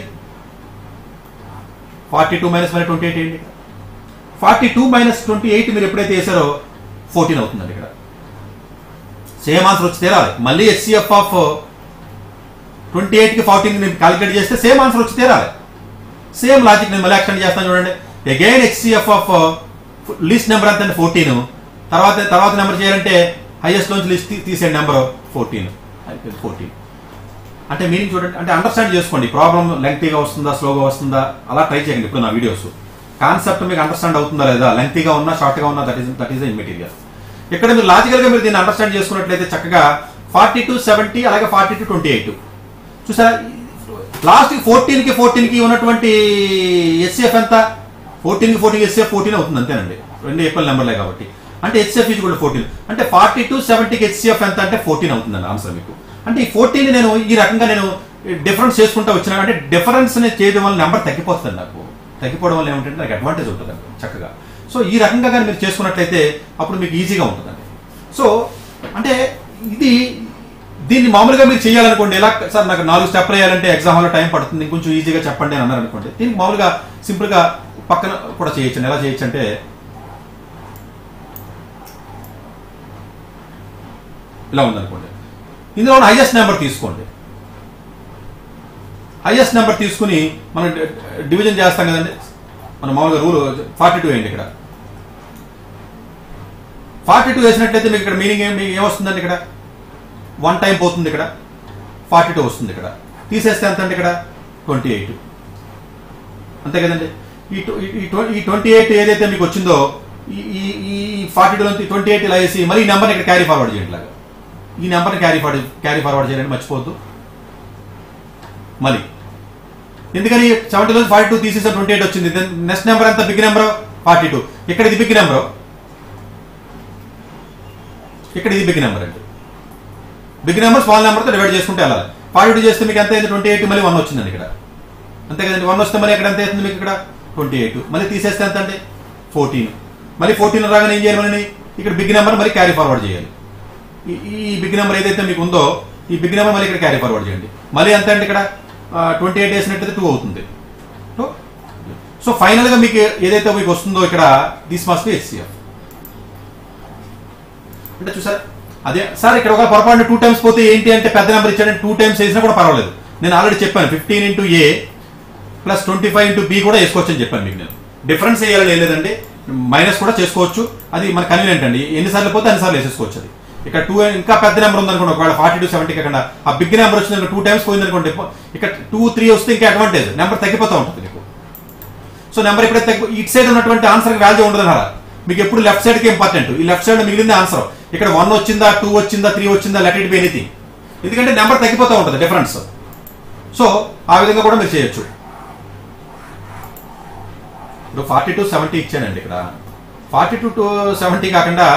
ఫార్టీ టూ మైనస్ మరి ట్వంటీ ఎయిట్ వేయండి forty two minus twenty eight మీరు ఎప్పుడైతే వేసారో ఫోర్టీన్ అవుతుందండి ఇక్కడ సేమ్ ఆన్సర్ వచ్చి తీరాలి మళ్ళీ హెచ్సిఎఫ్ ఆఫ్ ట్వంటీ ఎయిట్కి ఫార్టీన్ నేను క్యాలిక్యులేట్ చేస్తే సేమ్ ఆన్సర్ వచ్చి తీరాలి సేమ్ లాజిక్ నేను మళ్ళీ ఎక్స్టెండ్ చేస్తాను చూడండి again HCF of least number ఎంత అంటే ఫోర్టీన్ తర్వాత తర్వాత నెంబర్ చేయాలంటే హైయెస్ట్ నుంచి లిస్ట్ తీసే నెంబర్ ఫోర్టీన్ అయిపోయింది ఫోర్టీన్ అంటే మీనింగ్ చూడండి అంటే అండర్స్టాండ్ చేసుకోండి ప్రాబ్లం లెంగ్తీగా వస్తుందా స్లోగా వస్తుందా అలా ట్రై చేయండి ఇప్పుడు నా వీడియోస్ కాన్సెప్ట్ మీకు అండర్స్టాండ్ అవుతుందా లేదా లెంగ్తీగా ఉన్నా షార్ట్గా ఉన్నా that is that is material ఇక్కడ మీరు లాజికల్ గా మీరు దీన్ని అండర్స్టాండ్ చేసుకున్నట్లయితే చక్కగా ఫార్టీ టు సెవెంటీ అలాగే ఫార్టీ టు ట్వంటీ ఎయిట్ చూసారా లాస్ట్ ఫోర్టీన్ కి ఫోర్టీన్ కి ఉన్నటువంటి ఎస్సీఎఫ్ ఎంత ఫోర్టీన్ కి ఫోర్టీన్ ఎస్సీఎఫ్ ఫోర్టీన్ అవుతుంది అంతేనండి రెండు ఈక్వల్ నెంబర్లే కాబట్టి అంటే హెచ్సిఎఫ్ ఈజ్ కూడా ఫోర్టీన్ అంటే ఫార్టీ టు సెవెంటీకి హెచ్సిఎఫ్ ఎంత అంటే ఫోర్టీన్ అవుతుందండి ఆన్సర్ మీకు అంటే ఈ ఫోర్టీన్ నేను ఈ రకంగా నేను డిఫరెన్స్ చేసుకుంటా వచ్చినా అంటే డిఫరెన్స్ చేయడం వల్ల నెంబర్ తగ్గిపోతుంది నాకు తగ్గిపోవడం వల్ల ఏమిటంటే నాకు అడ్వాంటేజ్ ఉంటుందండి చక్కగా సో ఈ రకంగా కానీ మీరు చేసుకున్నట్లయితే అప్పుడు మీకు ఈజీగా ఉంటుందండి సో అంటే ఇది దీన్ని మామూలుగా మీరు చేయాలనుకోండి ఎలా సార్ నాకు నాలుగు స్టెప్ వేయాలంటే ఎగ్జామ్ హాల్లో టైం పడుతుంది ఇంకొంచెం ఈజీగా చెప్పండి అని అన్నారు అనుకోండి దీనికి మామూలుగా సింపుల్ గా పక్కన కూడా చేయొచ్చు ఎలా చేయొచ్చు అంటే ఇలా ఉందనుకోండి ఇందులో హైయెస్ట్ నెంబర్ తీసుకోండి హైయెస్ట్ నెంబర్ తీసుకుని మనం డివిజన్ చేస్తాం కదండి మనం మామూలుగా రూల్ ఫార్టీ టూ వేయండి ఇక్కడ ఫార్టీ టూ వేసినట్లయితే మీకు ఇక్కడ మీనింగ్ ఏమి ఏమొస్తుందండి ఇక్కడ వన్ టైం పోతుంది ఇక్కడ ఫార్టీ టూ వస్తుంది ఇక్కడ తీసేస్తే ఎంత అండి ఇక్కడ ట్వంటీ ఎయిట్ అంతే కదండి ఈ ట్వ- ఈ- ఈ ట్వ- ఈ ట్వంటీ ఎయిట్ ఏదైతే మీకు వచ్చిందో ఈ ఈ- ఈ ఫార్టీ టూ నుంచి ట్వంటీ ఎయిట్ ఇలా వేసి మరి ఈ నెంబర్ని ఇక్కడ క్యారీ ఫార్వర్డ్ చేయండి ఇలాగా ఈ నెంబర్ని క్యారీ ఫార్వర్డ్ క్యారీ ఫార్వర్డ్ చేయాలని మర్చిపోవద్దు మళ్ళీ ఎందుకని సెవెంటీ నుంచి ఫార్టీ టూ తీసేసే ట్వంటీ ఎయిట్ వచ్చింది నెక్స్ట్ నెంబర్ ఎంత బిగ్ నెంబర్ ఫార్టీ టూ ఇక్కడ ఇది బిగ్ నెంబర్ ఇక్కడ ఇది బిగ్ నెంబర్ అండి బిగ్ నెంబర్ స్మాల్ నెంబర్తో డివైడ్ చేసుకుంటే వెళ్ళాలి ఫార్టీ టూ చేస్తే మీకు ఎంత అయింది ట్వంటీ ఎయిట్ మళ్ళీ వన్ వచ్చిందండి ఇక్కడ అంతే కదండి వన్ వస్తే మళ్ళీ ఇక్కడ ఎంత అవుతుంది మీకు ఇక్కడ ట్వంటీ ఎయిట్ మళ్ళీ తీసేస్తే ఎంత అంటే ఫోర్టీన్ మళ్ళీ ఫోర్టీన్ రాగానే ఏం చేయాలి మళ్ళీ ఇక్కడ బిగ్ నెంబర్ మరి క్యారీ ఫార్వర్డ్ చేయాలి ఈ- ఈ బిగ్ నెంబర్ ఏదైతే మీకు ఉందో ఈ బిగ్ నెంబర్ మళ్ళీ ఇక్కడ క్యారీ ఫార్వర్డ్ చేయండి మళ్ళీ ఎంత అంటే ఇక్కడ ట్వంటీ ఎయిట్ వేసినట్టయితే టూ అవుతుంది Two. సో ఫైనల్ గా మీకు ఏదైతే మీకు వస్తుందో ఇక్కడ దిస్ మస్ట్ బి హెచ్సిఎఫ్ అంటే చూసారా అదే సార్ ఇక్కడ ఒక పొరపాటు టూ టైమ్స్ పోతే ఏంటి అంటే పెద్ద నెంబర్ ఇచ్చాడంటే టూ టైమ్స్ వేసినా కూడా పర్వాలేదు నేను ఆల్రెడీ చెప్పాను fifteen into A plus twenty five into B కూడా వేసుకోవచ్చు అని చెప్పాను మీకు నేను డిఫరెన్స్ వేయాలని ఏం లేదండి మైనస్ కూడా చేసుకోవచ్చు అది మన కన్వీనియంట్ అండి ఎన్నిసార్లు పోతే అన్నిసార్లు వేసేసుకోవచ్చు అది ఇక్కడ టూ ఇంకా పెద్ద నెంబర్ ఉందనుకోండి ఒకవేళ ఫార్టీ టు సెవెంటీ కాకుండా ఆ బిగ్ నెంబర్ వచ్చింది టూ టైమ్స్ పోయింది అనుకోండి ఇక్కడ టూ త్రీ వస్తే ఇంకా అడ్వాంటేజ్ నెంబర్ తగ్గిపోతూ ఉంటుంది మీకు సో నెంబర్ ఎప్పుడైతే తగ్గి ఇటు సైడ్ ఉన్నటువంటి ఆన్సర్ వాల్యూ ఉండదు అన్నారా మీకు ఎప్పుడు లెఫ్ట్ సైడ్ కి ఇంపార్టెంట్ ఈ లెఫ్ట్ సైడ్ మిగిలింది ఆన్సర్ ఇక్కడ వన్ వచ్చిందా టూ వచ్చిందా త్రీ వచ్చిందా లెట్ ఇట్ బి ఎనీథింగ్ ఎందుకంటే నెంబర్ తగ్గిపోతూ ఉంటుంది డిఫరెన్స్ సో ఆ విధంగా కూడా మీరు చేయొచ్చు ఇప్పుడు ఫార్టీ టు సెవెంటీ ఇచ్చానండి ఇక్కడ ఫార్టీ టు టు సెవెంటీ కాకుండా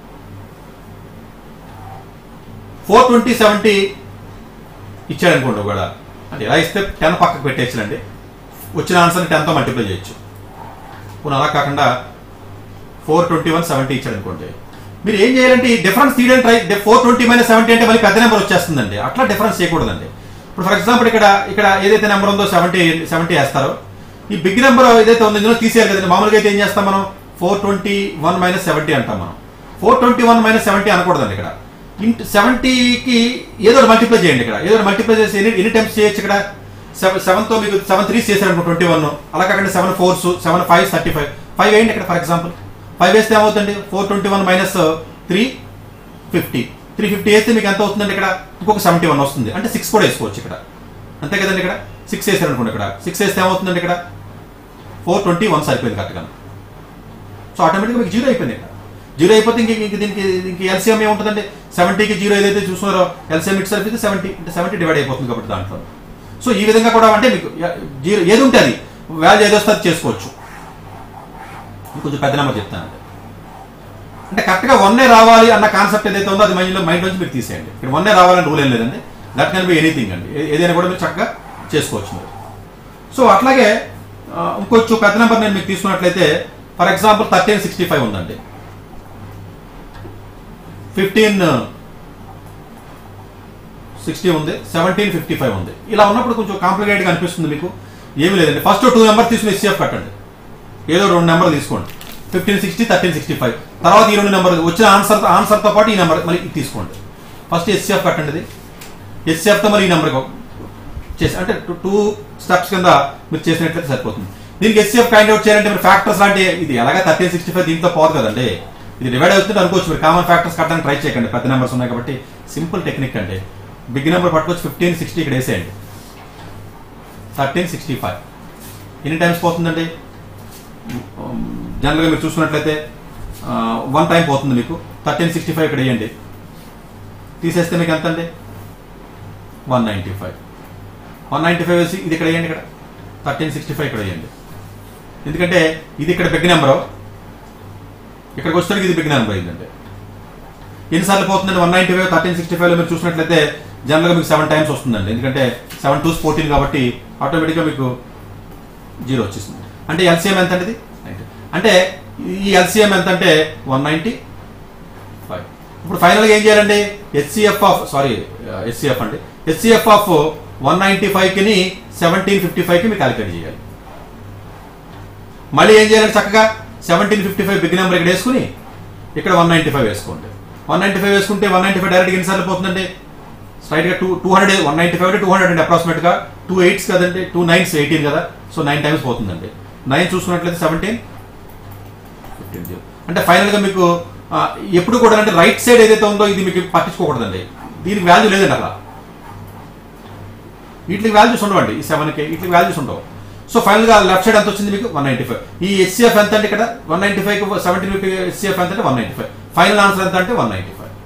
ఫోర్ ట్వంటీ సెవెంటీ ఇచ్చాడు అనుకోండి కూడా అంటే ఎలా ఇస్తే టెన్ పక్కకు పెట్టేసానండి వచ్చిన ఆన్సర్ని టెన్తో మల్టిప్లై చేయొచ్చు పోనీ అలా కాకుండా ఫోర్ ట్వంటీ వన్ సెవెంటీ ఇచ్చాడు అనుకోండి మీరు ఏం చేయాలంటే ఈ డిఫరెన్స్ తీయడం try four twenty minus seventy అంటే మళ్ళీ పెద్ద నెంబర్ వచ్చేస్తుందండి అట్లా డిఫరెన్స్ చేయకూడదండి ఇప్పుడు ఫర్ ఎగ్జాంపుల్ ఇక్కడ ఇక్కడ ఏదైతే నెంబర్ ఉందో సెవెంటీ సెవెంటీ వేస్తారో ఈ బిగ్ నెంబర్ ఏదైతే ఉందో ఇందులో తీసేయాలి కదండి మామూలుగా అయితే ఏం చేస్తాం మనం four twenty one minus seventy అంటాం మనం four twenty one minus seventy అనకూడదండి ఇక్కడ ఇంట్ సెవెంటీకి ఏదో మల్టిప్లై చేయండి ఇక్కడ ఏదో మల్టిప్లై చేసి ఎన్ని ఎన్ని టైమ్స్ చేయొచ్చు ఇక్కడ సెవెన్ సెవెన్తో మీకు సెవెన్ త్రీస్ చేశారు ట్వంటీ వన్ అలా కాకుండా seven fours seven five thirty five five వేయండి ఇక్కడ ఫర్ ఎగ్జాంపుల్ ఫైవ్ వేస్తే ఏమవుతుంది four twenty one minus three fifty three fifty వేస్తే మీకు ఎంత అవుతుందండి ఇక్కడ ఇంకొక సెవెంటీ వన్ వస్తుంది అంటే సిక్స్ కూడా వేసుకోవచ్చు ఇక్కడ అంతే కదండి ఇక్కడ సిక్స్ వేసారు అనుకోండి ఇక్కడ సిక్స్ వేస్తే ఏమవుతుందండి ఇక్కడ ఫోర్ ట్వంటీ వన్ సరిపోయింది కరెక్ట్గా సో ఆటోమేటిక్గా మీకు జీరో అయిపోయింది ఇక్కడ జీరో అయిపోతే ఇంక ఇంక దీనికి ఇంక ఎల్సీఎం ఏముంటుందండి సెవెంటీకి జీరో ఏదైతే చూస్తున్నారో ఎల్సీఎం ఇట్ సరిపోతే సెవెంటీ అంటే సెవెంటీ డివైడ్ అయిపోతుంది కాబట్టి దాంట్లో సో ఈ విధంగా కూడా అంటే మీకు జీరో ఏది ఉంటే అది వాల్యూ ఏది వస్తే అది చేసుకోవచ్చు కొంచెం పెద్ద నెంబర్ చెప్తానండి అంటే కరెక్ట్గా వన్నే రావాలి అన్న కాన్సెప్ట్ ఏదైతే ఉందో అది మైండ్లో మైండ్ నుంచి మీరు తీసేయండి ఇక్కడ వన్నే రావాలని రూల్ ఏం లేదండి దట్ కెన్ బి ఎనీథింగ్ అండి ఏ- ఏదైనా కూడా మీరు చక్కగా చేసుకోవచ్చు మీరు సో అట్లాగే ఆ, ఇంకొంచెం పెద్ద నెంబర్ నేను మీకు తీసుకున్నట్లయితే for example thirteen sixty five ఉందండి ఫిఫ్టీన్ సిక్స్టీ ఉంది సెవెంటీన్ ఫిఫ్టీ ఫైవ్ ఉంది ఇలా ఉన్నప్పుడు కొంచెం కాంప్లికేటెడ్గా అనిపిస్తుంది మీకు ఏమీ లేదండి ఫస్ట్ టూ నెంబర్ తీసుకుని ఎస్సీఎఫ్ కట్టండి ఏదో రెండు నెంబర్ తీసుకోండి fifteen sixty thirteen sixty five తర్వాత ఈ రెండు నెంబర్ వచ్చిన ఆన్సర్ ఆన్సర్తో పాటు ఈ నెంబర్ మళ్ళీ ఇది తీసుకోండి ఫస్ట్ ఎస్సీఎఫ్ కట్టండి ఇది ఎస్సీఎఫ్తో మళ్ళీ ఈ నెంబర్ చేసి అంటే టూ స్టెప్స్ కింద మీరు చేసినట్లయితే సరిపోతుంది దీనికి ఎస్సీఎఫ్ ఫైండ్ అవుట్ చేయాలంటే మీరు ఫ్యాక్టర్స్ లాంటి ఇది ఎలాగా థర్టీన్ సిక్స్టీ ఫైవ్ దీంతో పోదు కదండి ఇది డివైడ్ అవుతుంది అనుకోవచ్చు మీరు కామన్ ఫ్యాక్టర్స్ కట్టడానికి ట్రై చేయకండి పెద్ద నెంబర్స్ ఉన్నాయి కాబట్టి సింపుల్ టెక్నిక్ అండి బిగ్ నెంబర్ పట్టుకొచ్చి ఫిఫ్టీన్ సిక్స్టీ ఇక్కడ వేసేయండి థర్టీన్ సిక్స్టీ ఫైవ్ ఎన్ని టైమ్స్ పోతుందండి జనరల్గా మీరు చూసుకున్నట్లయితే వన్ టైం పోతుంది మీకు థర్టీన్ సిక్స్టీ ఫైవ్ ఇక్కడ వేయండి తీసేస్తే మీకు ఎంత అండి one ninety five one ninety five వేసి ఇది ఇక్కడ వేయండి ఇక్కడ థర్టీన్ సిక్స్టీ ఫైవ్ ఇక్కడ వేయండి ఎందుకంటే ఇది ఇక్కడ బిగ్ నెంబరు ఇక్కడికి వచ్చేసరికి ఇది బిగ్ నెంబర్ అయిందండి ఎన్నిసార్లు పోతుందండి one ninety five thirteen sixty ఫైవ్లో మీరు చూసినట్లయితే జనరల్గా మీకు సెవెన్ టైమ్స్ వస్తుందండి ఎందుకంటే సెవెన్ టూస్ ఫోర్టీన్ కాబట్టి ఆటోమేటిక్గా మీకు జీరో వచ్చేస్తుంది అంటే ఎల్సీఎం ఎంత అండి అంటే ఈ ఎల్సీఎం ఎంత అంటే వన్ నైంటీ ఫైవ్ ఇప్పుడు ఫైనల్గా ఏం చేయాలండి హెచ్సిఎఫ్ ఆఫ్ సారీ హెచ్సిఎఫ్ అండి హెచ్సిఎఫ్ ఆఫ్ వన్ నైంటీ ఫైవ్కి సెవెంటీన్ ఫిఫ్టీ ఫైవ్కి మీరు క్యాలిక్యులేట్ చేయాలి మళ్ళీ ఏం చేయాలంటే చక్కగా seventeen fifty five big number ఇక్కడ వేసుకుని ఇక్కడ వన్ నైంటీ ఫైవ్ వేసుకోండి వన్ నైంటీ ఫైవ్ వేసుకుంటే వన్ నైంటీ ఫైవ్ డైరెక్ట్ ఎన్నిసార్లు పోతుందండి స్ట్రైట్గా two two hundred one ninety five అంటే టూ హండ్రెడ్ అండి అప్రాక్సిమేట్గా టూ ఎయిట్స్ కదండి టూ నైన్స్ ఎయిటీన్ కదా సో నైన్ టైమ్స్ పోతుందండి నైన్ చూసుకున్నట్లయితే సెవెంటీన్ ఫిఫ్టీన్ జీరో అంటే ఫైనల్గా మీకు ఆ, ఎప్పుడు కూడా అంటే రైట్ సైడ్ ఏదైతే ఉందో ఇది మీకు పట్టించుకోకూడదండి దీనికి వాల్యూ లేదండి అలా వీటికి వాల్యూస్ ఉండవండి ఈ సెవెన్కి వీటికి వాల్యూస్ ఉండవు సో ఫైనల్గా లెఫ్ట్ సైడ్ ఎంత వచ్చింది మీకు వన్ నైంటీ ఫైవ్ ఈ ఎస్సీఎఫ్ ఎంత అంటే ఇక్కడ one ninety five seventeen SCF ఎంత అంటే one ninety five final answer ఎంత అంటే వన్ నైంటీ ఫైవ్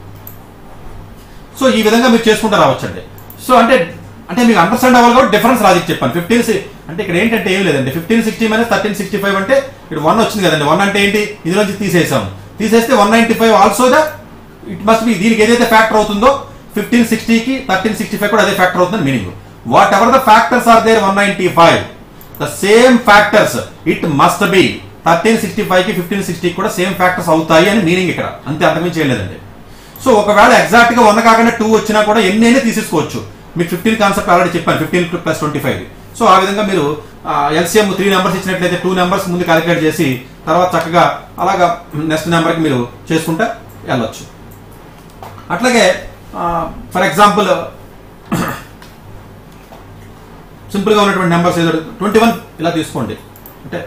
సో ఈ విధంగా మీరు చేసుకుంటూ రావచ్చండి సో అంటే అంటే మీకు అండర్స్టాండ్ అవ్వాలి కాబట్టి డిఫరెన్స్ లాజిక్ చెప్పాను ఫిఫ్టీన్ అంటే ఇక్కడ ఏంటంటే ఏం లేదండి fifteen sixty minus thirteen sixty five అంటే ఇక్కడ వన్ వచ్చింది కదండి వన్ అంటే ఏంటి ఇందులోంచి తీసేసాం తీసేస్తే one ninety five also the it must be దీనికి ఏదైతే ఫ్యాక్టర్ అవుతుందో ఫిఫ్టీన్ సిక్స్టీకి థర్టీన్ సిక్స్టీ ఫైవ్ కూడా అదే ఫ్యాక్టర్ అవుతుంది meaning whatever the factors are there one ninety five the same factors it must be thirteen sixty ఫైవ్కి fifteen సిక్స్టీకి కూడా సేమ్ ఫ్యాక్టర్స్ అవుతాయి అని మీనింగ్ ఇక్కడ అంతే అంతకుమించి చేయలేదండి సో ఒకవేళ ఎగ్జాక్ట్ గా వన్ కాకుండా టూ వచ్చినా కూడా ఎన్ని అయినా తీసేసుకోవచ్చు మీకు ఫిఫ్టీన్ కాన్సెప్ట్ ఆల్రెడీ చెప్పాను fifteen plus twenty five so ఆ విధంగా మీరు ఎల్సిఎం త్రీ నెంబర్స్ ఇచ్చినట్లయితే టూ నెంబర్స్ ముందు క్యాలిక్యులేట్ చేసి తర్వాత చక్కగా అలాగా నెక్స్ట్ నెంబర్కి మీరు చేసుకుంటే వెళ్ళొచ్చు అట్లాగే ఫర్ ఎగ్జాంపుల్ సింపుల్గా ఉన్నటువంటి నెంబర్స్ ఏదో ట్వంటీ వన్ ఇలా తీసుకోండి అంటే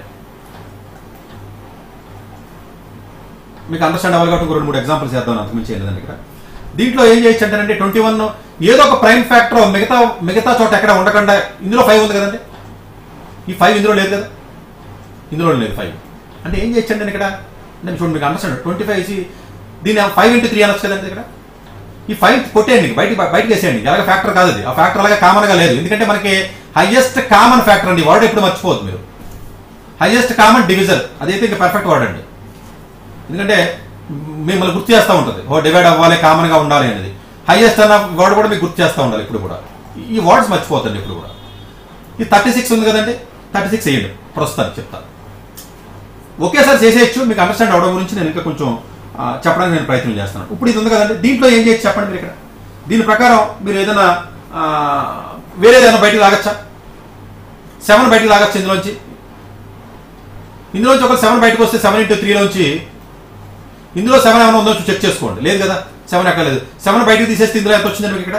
మీకు అండర్స్టాండ్ అవ్వాలి కాబట్టి ఇంకో రెండు మూడు ఎగ్జాంపుల్స్ చేద్దాం అంతకుమించి చేయలేదండి ఇక్కడ దీంట్లో ఏం చేయొచ్చు అంటే ట్వంటీ వన్ ఏదో ఒక ప్రైమ్ ఫ్యాక్టర్ మిగతా మిగతా చోట ఎక్కడ ఉండకుండా ఇందులో ఫైవ్ ఉంది కదండి ఈ ఫైవ్ ఇందులో లేదు కదా ఇందులో లేదు ఫైవ్ అంటే ఏం చేయొచ్చు అంటే ఇక్కడ నేను చూడండి మీకు అండర్స్టాండ్ ట్వంటీ ఫైవ్ దీని ఫైవ్ ఇంటూ త్రీ అనొచ్చు కదండి ఇక్కడ ఈ ఫైవ్ కొట్టేయండి బయటికి బయటకు వేసేయండి ఎలాగ ఫ్యాక్టర్ కాదు అది ఆ ఫ్యాక్టర్ అలాగే కామన్ గా లేదు ఎందుకంటే మనకి హైయెస్ట్ కామన్ ఫ్యాక్టర్ అండి వర్డ్ ఎప్పుడు మర్చిపోవద్దు మీరు హైయెస్ట్ కామన్ డివిజన్ అదైతే ఇంకా పర్ఫెక్ట్ వర్డ్ అండి ఎందుకంటే మిమ్మల్ని గుర్తు చేస్తూ ఉంటుంది ఓ డివైడ్ అవ్వాలి కామన్ గా ఉండాలి అనేది హైయెస్ట్ అన్న వర్డ్ కూడా మీకు గుర్తు చేస్తూ ఉండాలి ఇప్పుడు కూడా ఈ వర్డ్స్ మర్చిపోతుంది ఇప్పుడు కూడా ఈ థర్టీ సిక్స్ ఉంది కదండి థర్టీ సిక్స్ వేయండి ప్రస్తుతానికి చెప్తాను ఒకేసారి చేసేయచ్చు మీకు అండర్స్టాండ్ అవడం గురించి నేను ఇంకా కొంచెం ఆ, చెప్పడానికి నేను ప్రయత్నం చేస్తాను ఇప్పుడు ఇది ఉంది కదండి దీంట్లో ఏం చేయొచ్చు చెప్పండి మీరు ఇక్కడ దీని ప్రకారం మీరు ఏదైనా ఆ, వేరే ఏదైనా బయటికి లాగచ్చా సెవెన్ బయటికి లాగచ్చు ఇందులోంచి ఇందులోంచి ఒక సెవెన్ బయటకు వస్తే సెవెన్ ఇంటూ త్రీలోంచి ఇందులో సెవెన్ ఏమైనా ఉందో చెక్ చేసుకోండి లేదు కదా సెవెన్ ఎక్కడ లేదు సెవెన్ బయటకు తీసేస్తే ఇందులో ఎంత వచ్చింది మీకు ఇక్కడ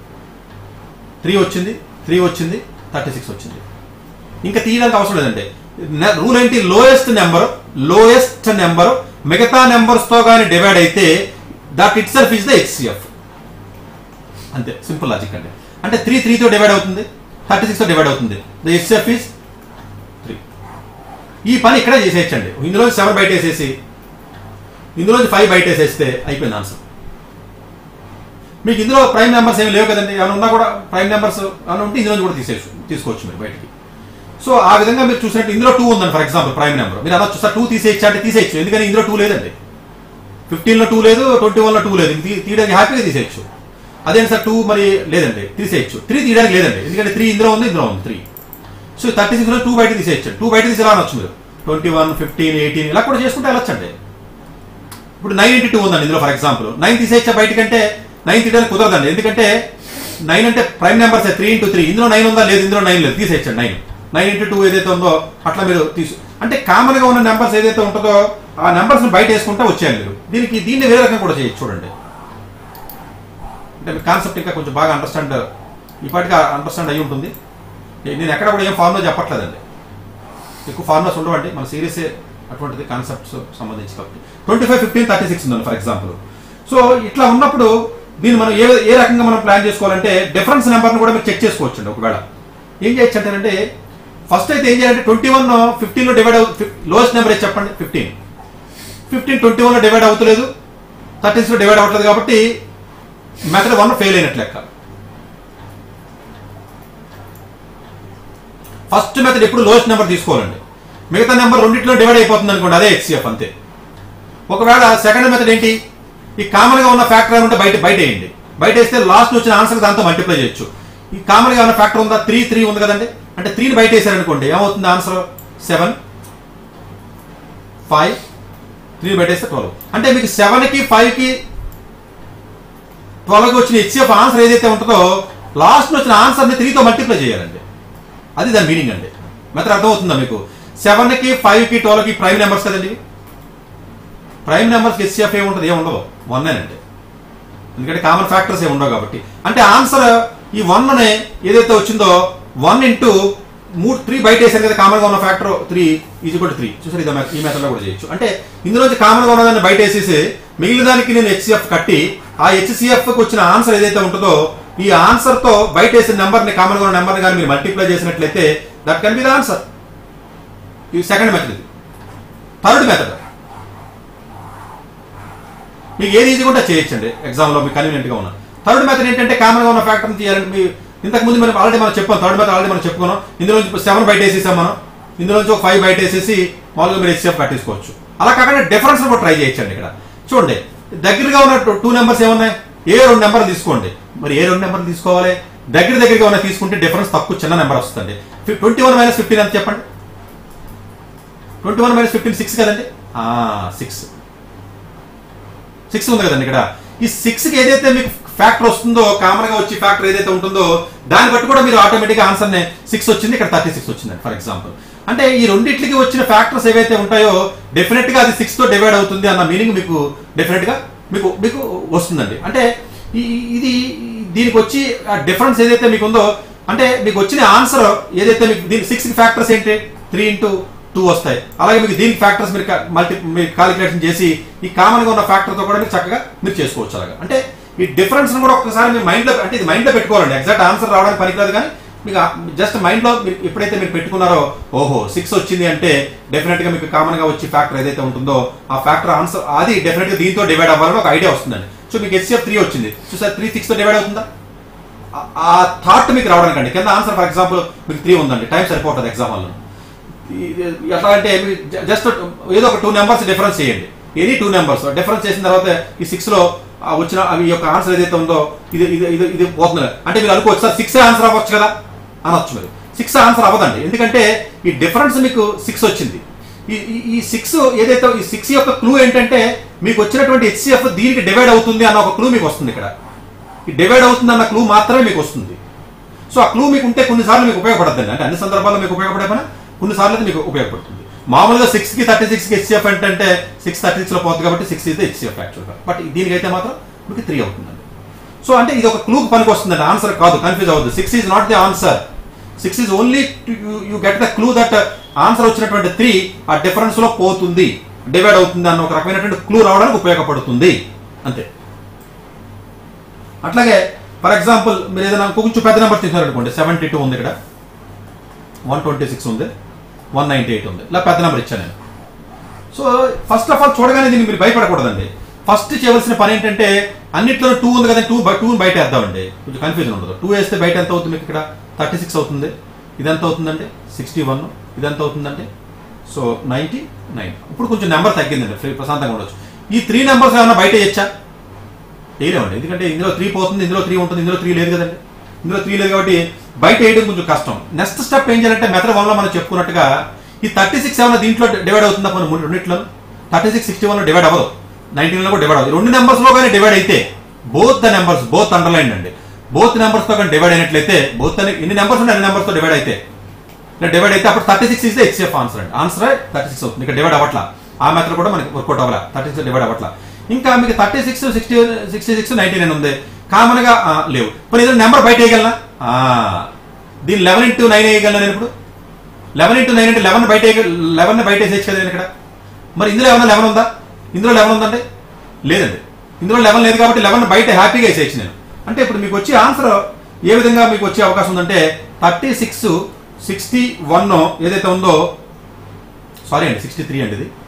త్రీ వచ్చింది త్రీ వచ్చింది థర్టీ సిక్స్ వచ్చింది ఇంకా తీయడానికి అవసరం లేదండి రూల్ ఏంటి లోయెస్ట్ నెంబర్ లోయెస్ట్ నెంబర్ మిగతా నెంబర్స్ తో కానీ డివైడ్ అయితే that itself is the HCF అంతే సింపుల్ లాజిక్ అండి అంటే త్రీ త్రీతో డివైడ్ అవుతుంది థర్టీ సిక్స్ తో డివైడ్ అవుతుంది ద హెచ్సిఎఫ్ ఇస్ త్రీ ఈ పని ఇక్కడే చేసేయచ్చండి ఇందులో సెవెన్ బయట వేసేసి ఇందులోంచి ఫైవ్ బయట వేసేస్తే అయిపోయింది ఆన్సర్ మీకు ఇందులో ప్రైమ్ నెంబర్స్ ఏమి లేవు కదండి ఏమైనా ఉన్నా కూడా ప్రైమ్ నెంబర్స్ ఏమైనా ఉంటే ఇందులో కూడా తీసేయచ్చు తీసుకోవచ్చు మీరు బయటికి సో ఆ విధంగా మీరు చూసినట్టు ఇందులో టూ ఉందండి ఫర్ ఎగ్జాంపుల్ ప్రైమ్ నెంబర్ మీరు అనొచ్చు సార్ టూ తీసేయచ్చు అంటే తీసేయచ్చు ఎందుకని ఇందులో టూ లేదండి ఫిఫ్టీన్ లో టూ లేదు ట్వంటీ వన్ లో టూ లేదు తీ- తీయడానికి హ్యాపీగా తీసేయచ్చు అదేంటి సార్ టూ మరి లేదండి తీసేయచ్చు త్రీ తీయడానికి లేదండి ఎందుకంటే త్రీ ఇందులో ఉంది ఇందులో ఉంది త్రీ సో థర్టీ సిక్స్ లో టూ బయట తీసేయచ్చు టూ బయట తీసి అనొచ్చు మీరు ట్వంటీ వన్ ఫిఫ్టీన్ ఎయిటీన్ ఇలా కూడా చేసుకుంటే వెళ్ళొచ్చండి ఇప్పుడు నైన్ ఇంటూ టూ ఉందండి ఇందులో ఫర్ ఎగ్జాంపుల్ నైన్ తీసేయచ్చా బయటకంటే నైన్ తీయడానికి కుదరదండి ఎందుకంటే నైన్ అంటే prime numbers three into three ఇందులో నైన్ ఉందా లేదు ఇందులో నైన్ లేదు తీసేయచ్చండి నైన్ నైన్ ఇంటూ టూ ఏదైతే ఉందో అట్లా మీరు తీసు అంటే కామన్ గా ఉన్న నెంబర్స్ ఏదైతే ఉంటుందో ఆ నెంబర్స్ బయట వేసుకుంటే వచ్చేయాలి మీరు దీనికి దీన్ని వేరే రకంగా కూడా చేయొచ్చు చూడండి అంటే మీ కాన్సెప్ట్ ఇంకా కొంచెం బాగా అండర్స్టాండ్ ఇప్పటికీ అండర్స్టాండ్ అయి ఉంటుంది నేను ఎక్కడ కూడా ఏం ఫార్ములా చెప్పట్లేదండి ఎక్కువ ఫార్ములాస్ ఉండవండి మన సిరీస్ అటువంటిది కాన్సెప్ట్స్ సంబంధించి కాబట్టి twenty five fifteen thirty six ఉందండి ఫర్ ఎగ్జాంపుల్ సో ఇట్లా ఉన్నప్పుడు దీన్ని మనం ఏ ఏ రకంగా మనం ప్లాన్ చేసుకోవాలంటే డిఫరెన్స్ నెంబర్ని కూడా మీరు చెక్ చేసుకోవచ్చండి ఒకవేళ ఏం చేయొచ్చు అంటేనంటే ఫస్ట్ అయితే ఏం చేయాలంటే ట్వంటీ వన్ ఫిఫ్టీన్లో డివైడ్ అవు లోయెస్ట్ నెంబర్ ఏది చెప్పండి ఫిఫ్టీన్ ఫిఫ్టీన్ ట్వంటీ వన్లో డివైడ్ అవుతలేదు థర్టీన్స్లో డివైడ్ అవ్వట్లేదు కాబట్టి మెథడ్ వన్ ఫెయిల్ అయినట్లు లెక్క ఫస్ట్ మెథడ్ ఎప్పుడు లోయెస్ట్ నెంబర్ తీసుకోవాలండి మిగతా నెంబర్ రెండిట్లో డివైడ్ అయిపోతుంది అనుకోండి అదే హెచ్సిఎఫ్ అంతే ఒకవేళ సెకండ్ మెథడ్ ఏంటి ఈ కామన్ గా ఉన్న ఫ్యాక్టర్ ఉంటే బయట బయట వేయండి బయట వేస్తే లాస్ట్ వచ్చిన ఆన్సర్ దాంతో మల్టిప్లై చేయొచ్చు ఈ కామన్ గా ఉన్న ఫ్యాక్టర్ ఉందా త్రీ త్రీ ఉంది కదండి అంటే త్రీని బయట వేసారనుకోండి ఏమవుతుంది ఆన్సర్ సెవెన్ ఫైవ్ త్రీ బయట వేస్తే ట్వెల్వ్ అంటే మీకు సెవెన్ కి ఫైవ్ కి ట్వెల్వ్ కి వచ్చిన హెచ్సిఎఫ్ ఆన్సర్ ఏదైతే ఉంటుందో లాస్ట్ వచ్చిన ఆన్సర్ ని త్రీతో మల్టిప్లై చేయాలండి అది దాని మీనింగ్ అండి మెథడ్ అర్థమవుతుందా మీకు సెవెన్ కి ఫైవ్ కి ట్వెల్వ్ కి ప్రైమ్ నెంబర్స్ కదండి ఇవి? ప్రైమ్ నెంబర్స్ హెచ్సిఎఫ్ ఏ ఉంటుంది ఏమి ఉండదు వన్ అండి ఎందుకంటే కామన్ ఫ్యాక్టర్స్ ఏమి ఉండవు కాబట్టి అంటే ఆన్సర్ ఈ వన్ అనే ఏదైతే వచ్చిందో వన్ ఇంటూ మూడు త్రీ బయట వేసారు కదా కామన్ గా ఉన్న ఫ్యాక్టర్ త్రీ ఈజ్ కూడా త్రీ చూసారు ఇది ఈ మెథడ్ లో కూడా చేయొచ్చు అంటే ఇందులోంచి కామన్ గా ఉన్నదాన్ని బయట వేసేసి మిగిలిన దానికి నేను హెచ్సిఎఫ్ కట్టి ఆ హెచ్సిఎఫ్ కి వచ్చిన ఆన్సర్ ఏదైతే ఉంటుందో ఈ ఆన్సర్ తో బయట వేసిన నెంబర్ ని కామన్ గా ఉన్న నెంబర్ కానీ మీరు మల్టిప్లై చేసినట్లయితే that can be the answer ఇది సెకండ్ మెథడ్ ఇది థర్డ్ మెథడ్ మీకు ఏది ఈజీగా ఉంటే చేయొచ్చండి ఎగ్జామ్ లో మీకు కన్వీనియంట్ గా ఉన్న థర్డ్ మెథడ్ ఏంటంటే కామన్ గా ఉన్న ఫ్యాక్టర్ తీయాలంటే మీ ఇంతకు ముందు మనం ఆల్రెడీ మనం చెప్పాం థర్డ్ మెథడ్ ఆల్రెడీ మనం చెప్పుకున్నాం ఇందులో సెవెన్ బయట వేసేసాం మనం ఇందులో నుంచి ఒక ఫైవ్ బయట వేసేసి మామూలుగా మీరు హెచ్సిఎఫ్ కట్టేసుకోవచ్చు అలా కాకుండా డిఫరెన్స్ కూడా ట్రై చేయొచ్చండి ఇక్కడ చూడండి దగ్గరగా ఉన్న టూ నెంబర్స్ ఏమున్నాయి ఏ రెండు నెంబర్లు తీసుకోండి మరి ఏ రెండు నెంబర్లు తీసుకోవాలి దగ్గర దగ్గరగా ఉన్న తీసుకుంటే డిఫరెన్స్ తక్కువ చిన్న నెంబర్ వస్తుంది ట్వంటీ వన్ మైనస్ ఫిఫ్టీన్ ఎంత చెప్పండి twenty one minus fifteen six కదండి సిక్స్ సిక్స్ ఉంది కదండి ఇక్కడ ఈ సిక్స్ కి ఏదైతే మీకు ఫ్యాక్టర్ వస్తుందో కామన్ గా వచ్చి ఫ్యాక్టర్ ఏదైతే ఉంటుందో దాన్ని బట్టి కూడా మీరు ఆటోమేటిక్ ఆన్సర్ నే సిక్స్ వచ్చింది ఇక్కడ థర్టీ సిక్స్ వచ్చిందండి ఫర్ ఎగ్జాంపుల్ అంటే ఈ రెండిట్లకి వచ్చిన ఫ్యాక్టర్స్ ఏవైతే ఉంటాయో డెఫినెట్ గా అది సిక్స్ తో డివైడ్ అవుతుంది అన్న మీనింగ్ మీకు డెఫినెట్ గా మీకు మీకు వస్తుందండి అంటే ఈ- ఇది దీనికి వచ్చి ఆ డిఫరెన్స్ ఏదైతే మీకు ఉందో అంటే మీకు వచ్చిన ఆన్సర్ ఏదైతే మీకు దీని సిక్స్ ఫ్యాక్టర్స్ ఏంటి త్రీ ఇంటూ టూ వస్తాయి అలాగే మీకు దీనికి ఫ్యాక్టర్స్ మీరు మల్టీ మీరు కాలిక్యులేషన్ చేసి ఈ కామన్ గా ఉన్న ఫ్యాక్టర్ తో కూడా మీరు చక్కగా మీరు చేసుకోవచ్చు అలాగా అంటే ఈ డిఫరెన్స్ కూడా ఒక్కసారి మీ మైండ్ లో అంటే ఇది మైండ్ లో పెట్టుకోవాలండి ఎగ్జాక్ట్ ఆన్సర్ రావడానికి పనికిరాదు కానీ మీకు జస్ట్ మైండ్ లో మీరు ఎప్పుడైతే మీరు పెట్టుకున్నారో ఓహో సిక్స్ వచ్చింది అంటే డెఫినెట్ గా మీకు కామన్ గా వచ్చి ఫ్యాక్టర్ ఏదైతే ఉంటుందో ఆ ఫ్యాక్టర్ ఆన్సర్ అది డెఫినెట్ గా దీంతో డివైడ్ అవ్వాలని ఒక ఐడియా వస్తుందండి సో మీకు హెచ్సిఎఫ్ త్రీ వచ్చింది చూసారు త్రీ సిక్స్ తో డివైడ్ అవుతుందా ఆ- ఆ థాట్ మీకు రావడానికి అండి కింద ఆన్సర్ ఫర్ ఎగ్జాంపుల్ మీకు త్రీ ఉందండి టైం సరిపోతుంది ఎగ్జామ్ వల్ల ఎట్లా అంటే జస్ట్ ఏదో ఒక టూ నెంబర్స్ డిఫరెన్స్ చేయండి ఎనీ టూ నెంబర్స్ డిఫరెన్స్ చేసిన తర్వాత ఈ సిక్స్ లో ఆ వచ్చిన అవి యొక్క ఆన్సర్ ఏదైతే ఉందో ఇది ఇది ఇది ఇది పోతుంది అంటే మీరు అనుకోవచ్చు సార్ సిక్స్ ఆన్సర్ అవ్వచ్చు కదా అనొచ్చు మీరు సిక్స్ ఆన్సర్ అవ్వదండి ఎందుకంటే ఈ డిఫరెన్స్ మీకు సిక్స్ వచ్చింది ఈ ఈ- ఈ సిక్స్ ఏదైతే ఈ సిక్స్ యొక్క క్లూ ఏంటంటే మీకు వచ్చినటువంటి హెచ్సిఎఫ్ దీనికి డివైడ్ అవుతుంది అన్న ఒక క్లూ మీకు వస్తుంది ఇక్కడ ఈ డివైడ్ అవుతుంది అన్న క్లూ మాత్రమే మీకు వస్తుంది సో ఆ క్లూ మీకు ఉంటే కొన్నిసార్లు మీకు ఉపయోగపడద్దండి అంటే అన్ని సందర్భాల్లో మీకు ఉపయోగపడే పని కొన్నిసార్లు అయితే మీకు ఉపయోగపడుతుంది మామూలుగా సిక్స్ కి థర్టీ సిక్స్ కి హెచ్సిఎఫ్ అంటే సిక్స్ థర్టీ సిక్స్ లో పోతుంది కాబట్టి సిక్స్ ఇది హెచ్సిఎఫ్ యాక్చువల్గా బట్ దీనికైతే మాత్రం మీకు త్రీ అవుతుందండి సో అంటే ఇది ఒక క్లూకి పనికి వస్తుందండి ఆన్సర్ కాదు కన్ఫ్యూజ్ అవ్వద్దు six is not the answer six is only you get the clue that answer వచ్చినటువంటి త్రీ ఆ డిఫరెన్స్ లో పోతుంది డివైడ్ అవుతుంది అన్న ఒక రకమైనటువంటి క్లూ రావడానికి ఉపయోగపడుతుంది అంతే అట్లాగే ఫర్ ఎగ్జాంపుల్ మీరు ఏదైనా కొంచెం పెద్ద నెంబర్ తీసారనుకోండి సెవెంటీ టూ ఉంది ఇక్కడ వన్ ట్వంటీ సిక్స్ ఉంది వన్ నైన్టీ ఎయిట్ ఉంది ఇలా పెద్ద నెంబర్ ఇచ్చాను నేను సో ఫస్ట్ ఆఫ్ ఆల్ చూడగానే దీన్ని మీరు భయపడకూడదండి ఫస్ట్ చేయవలసిన పని ఏంటంటే అన్నిట్లో టూ ఉంది కదా టూ టూ బయట వేద్దామండి కొంచెం కన్ఫ్యూజన్ ఉండదు టూ వేస్తే బయట ఎంత అవుతుంది మీకు ఇక్కడ థర్టీ సిక్స్ అవుతుంది ఇది ఎంత అవుతుందండి సిక్స్టీ వన్ ఇది ఎంత అవుతుందండి సో నైన్టీ నైన్ ఇప్పుడు కొంచెం నెంబర్ తగ్గిందండి ఫ్రీ ప్రశాంతంగా ఉండొచ్చు ఈ త్రీ నెంబర్స్ ఏమైనా బయట ఇచ్చా వేయలేమండి ఎందుకంటే ఇందులో త్రీ పోతుంది ఇందులో త్రీ ఉంటుంది ఇందులో త్రీ లేదు కదండి ఇందులో త్రీ లేదు కాబట్టి బయట వేయడం కొంచెం కష్టం నెక్స్ట్ స్టెప్ ఏం చేయాలంటే మెథడ్ వన్ లో మనం చెప్పుకున్నట్టుగా ఈ థర్టీ సిక్స్ ఏమైనా దీంట్లో డివైడ్ అవుతుందా కొన్ని మూడు రెండిట్లో thirty six sixty one divide అవ్వదు నైన్టీన్ లో కూడా డివైడ్ అవ్వదు రెండు నెంబర్స్ లో కానీ డివైడ్ అయితే both the numbers both underline అండి బోత్ నెంబర్స్ తో కానీ డివైడ్ అయినట్లయితే బోత్ అని ఎన్ని నెంబర్స్ ఉంటే అన్ని నెంబర్స్ తో డివైడ్ అయితే ఇలా డివైడ్ అయితే అప్పుడు థర్టీ సిక్స్ ఇస్తే హెచ్ఎఫ్ ఆన్సర్ అండి ఆన్సర్ థర్టీ సిక్స్ అవుతుంది ఇక్కడ డివైడ్ అవ్వట్లా ఆ మెథడ్ కూడా మనకి వర్కౌట్ అవ్వాల థర్టీ సిక్స్ డివైడ్ అవ్వట్లా ఇంకా మీకు thirty six sixty sixty six ninety nine ఉంది కామన్ గా ఆ, లేవు ఇప్పుడు ఏదైనా నెంబర్ బయట వేయగలనా ఆ, దీన్ని లెవెన్ ఇంటూ నైన్ వేయగలను నేను ఇప్పుడు లెవెన్ ఇంటూ నైన్ అంటే లెవెన్ బయట లెవెన్ బయట వేసేయచ్చు కదా నేను ఇక్కడ మరి ఇందులో ఏమైనా లెవెన్ ఉందా ఇందులో లెవెన్ ఉందండి లేదండి ఇందులో లెవెన్ లేదు కాబట్టి లెవెన్ బయట హ్యాపీగా వేసేయచ్చు నేను అంటే ఇప్పుడు మీకు వచ్చే ఆన్సర్ ఏ విధంగా మీకు వచ్చే అవకాశం ఉందంటే థర్టీ సిక్స్ సిక్స్టీ వన్ ఏదైతే ఉందో సారీ అండి సిక్స్టీ త్రీ అండి ఇది